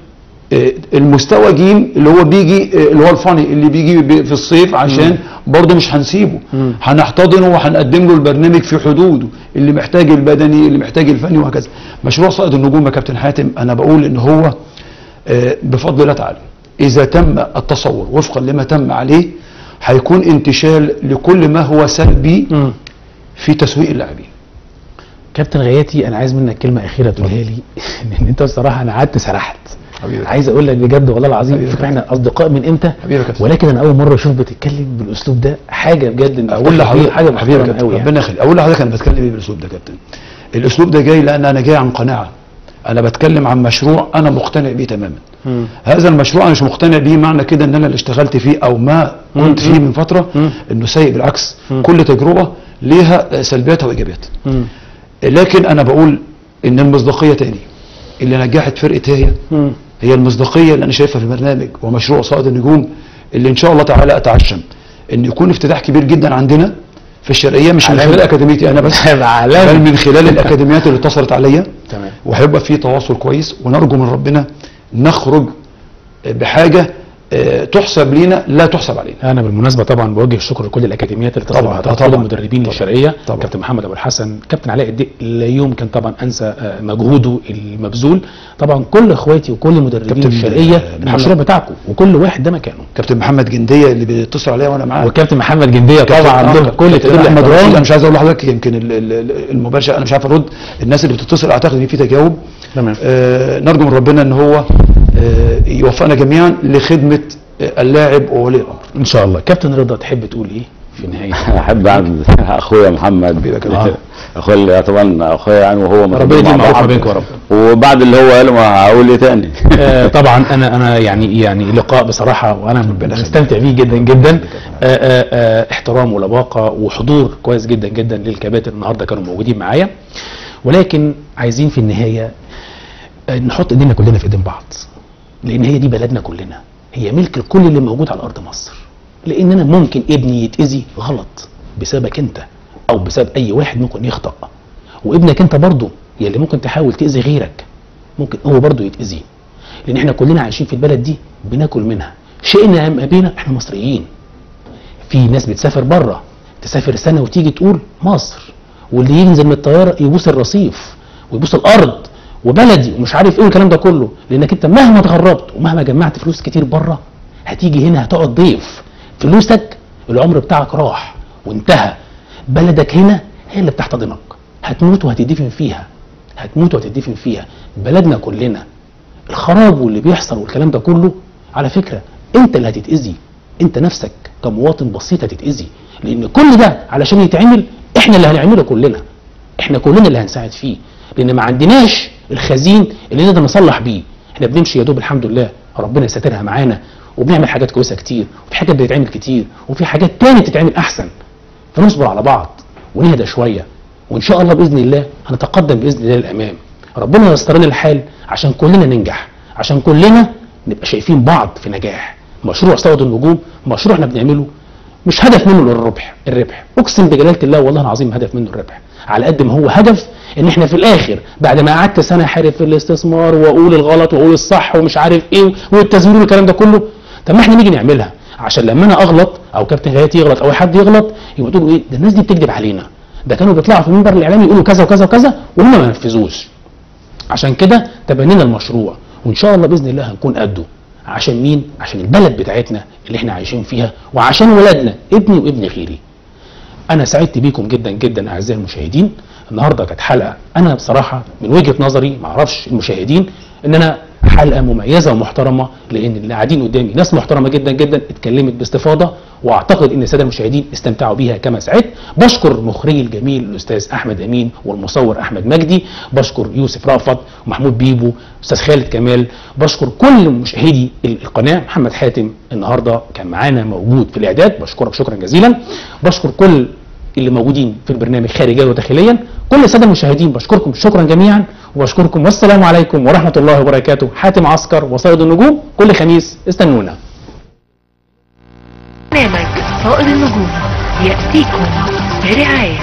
المستوى جيم اللي هو بيجي آه، اللي هو الفاني اللي بيجي بي- في الصيف عشان برضه مش هنسيبه هنحتضنه وهنقدم له البرنامج في حدوده اللي محتاج البدني اللي محتاج الفني وهكذا مشروع صائد النجوم يا كابتن حاتم انا بقول ان هو آه، بفضل الله تعالى اذا تم التصور وفقا لما تم عليه هيكون انتشال لكل ما هو سلبي في تسويق اللاعبين كابتن غياتي انا عايز منك كلمه اخيره تقولها لي ان انت بصراحه انا قعدت سرحت عايز اقول لك بجد والله العظيم فكرة احنا اصدقاء من امتى ولكن انا اول مره اشوف بتتكلم بالاسلوب ده حاجه بجد اقول لحضرتك حاجه حبيبي يا محترمه كابتن قوي يعني. ربنا يخليك اقول لحضرتك انا بتكلم ايه بالاسلوب ده يا كابتن الاسلوب ده جاي لان انا جاي عن قناعه انا بتكلم عن مشروع انا مقتنع بيه تماما مم. هذا المشروع انا مش مقتنع بيه معنى كده ان انا اللي اشتغلت فيه او ما كنت مم. فيه من فتره انه سيء بالعكس كل تجربه ليها سلبياتها وايجابياتها مم. لكن انا بقول ان المصداقيه تاني اللي نجحت فرقه هي مم. هي المصداقيه اللي انا شايفها في البرنامج ومشروع صائد النجوم اللي ان شاء الله تعالى اتعشم ان يكون افتتاح كبير جدا عندنا في الشرقيه مش من عالمي. خلال اكاديميتي انا بس عالمي. بل من خلال الاكاديميات اللي اتصلت عليا تمام وهيبقى في تواصل كويس ونرجو من ربنا نخرج بحاجه آه، تحسب لينا لا تحسب علينا انا بالمناسبه طبعا بوجه الشكر لكل الاكاديميات اللي اتصلوا طبعاً، بهذا طبعاً. كل المدربين طبعاً. للشرقيه طبعاً. كابتن محمد ابو الحسن كابتن علاء الدق لا يمكن طبعا انسى آه، مجهوده المبذول طبعا كل اخواتي وكل مدربين كابتن، الشرقيه آه، المشروع محمد. بتاعكم وكل واحد ده مكانه كابتن محمد جنديه اللي بيتصل عليا وانا معاه وكابتن محمد جنديه طبعا كابتن- له كل كابتن تقدير احمد واحترام. رشيد انا مش عايز اقول لحضرتك يمكن ال- ال- المباشر انا مش عارف ارد الناس اللي بتتصل اعتقد ان في تجاوب تمام آه نرجو من ربنا ان هو آه يوفقنا جميعا لخدمه آه، اللاعب وولي الامر ان شاء الله كابتن رضا تحب تقول ايه في نهايه احب اعمل اخويا محمد كابتن. آه. اخويا طبعا اخويا يعني وهو ربنا متربيين يديم مع معروف ما بعض. بينكم يا رب وبعد اللي هو قاله ما هقول ايه تاني آه، طبعا انا انا يعني يعني لقاء بصراحه وانا مستمتع بيه جدا جدا آه، آه، آه، احترام ولباقه وحضور كويس جدا جدا للكباتن النهارده كانوا موجودين معايا ولكن عايزين في النهايه آه، نحط ايدينا كلنا في ايدين بعض لان هي دي بلدنا كلنا هي ملك الكل اللي موجود على ارض مصر لان انا ممكن ابني يتاذي غلط بسببك انت او بسبب اي واحد ممكن يخطأ وابنك انت برضه يلي ممكن تحاول تاذي غيرك ممكن هو برضه يتاذي لان احنا كلنا عايشين في البلد دي بناكل منها شئنا ام ابينا احنا مصريين في ناس بتسافر بره تسافر سنه وتيجي تقول مصر واللي ينزل من الطياره يبوس الرصيف ويبوس الارض وبلدي ومش عارف ايه والكلام ده كله لانك انت مهما اتغربت ومهما جمعت فلوس كتير بره هتيجي هنا هتقعد ضيف فلوسك العمر بتاعك راح وانتهى بلدك هنا هي اللي بتحتضنك هتموت وهتدفن فيها هتموت وهتدفن فيها بلدنا كلنا الخراب واللي بيحصل والكلام ده كله على فكره انت اللي هتتاذي انت نفسك كمواطن بسيط هتتاذي لان كل ده علشان يتعمل احنا اللي هنعمله كلنا احنا كلنا اللي هنساعد فيه لان ما عندناش الخزين اللي نقدر نصلح بيه احنا بنمشي يا دوب الحمد لله ربنا يساترها معانا وبنعمل حاجات كويسه كتير وفي حاجات بتتعمل كتير وفي حاجات تاني تتعمل احسن فنصبر على بعض ونهدى شويه وان شاء الله باذن الله هنتقدم باذن الله للامام ربنا ييسر لنا الحال عشان كلنا ننجح عشان كلنا نبقى شايفين بعض في نجاح مشروع صوت النجوم مشروع احنا بنعمله مش هدف منه الربح الربح اقسم بجلاله الله والله العظيم هدف منه الربح على قد ما هو هدف ان احنا في الاخر بعد ما قعدت سنه احارب في الاستثمار واقول الغلط واقول الصح ومش عارف ايه والتزوير والكلام ده كله طب ما احنا نيجي نعملها عشان لما انا اغلط او كابتن غايات يغلط او حد يغلط يبقى تقولوا ايه ده الناس دي بتكذب علينا ده كانوا بيطلعوا في المنبر الاعلامي يقولوا كذا وكذا وكذا وهم ما نفذوش عشان كده تبنينا المشروع وان شاء الله باذن الله هنكون قده عشان مين عشان البلد بتاعتنا اللي احنا عايشين فيها وعشان ولادنا ابني وابن غيري انا سعدت بيكم جدا جدا اعزائي المشاهدين النهارده كانت حلقه انا بصراحه من وجهه نظري ما اعرفش المشاهدين ان انا حلقه مميزه ومحترمه لان اللي قاعدين قدامي ناس محترمه جدا جدا اتكلمت باستفاضه واعتقد ان الساده المشاهدين استمتعوا بيها كما سعدت بشكر مخرجي الجميل الاستاذ احمد امين والمصور احمد مجدي بشكر يوسف رأفت ومحمود بيبو استاذ خالد كمال بشكر كل مشاهدي القناه محمد حاتم النهارده كان معانا موجود في الاعداد بشكرك شكرا جزيلا بشكر كل اللي موجودين في البرنامج خارجيا وداخليا كل الساده المشاهدين بشكركم شكرا جميعا وبشكركم والسلام عليكم ورحمه الله وبركاته حاتم عسكر وصيد النجوم كل خميس استنونا برنامج صائد النجوم يأتيكم برعاية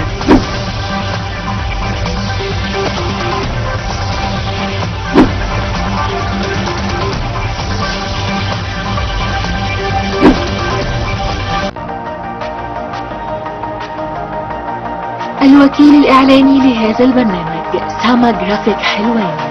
الوكيل الإعلاني لهذا البرنامج ساما جرافيك حلوان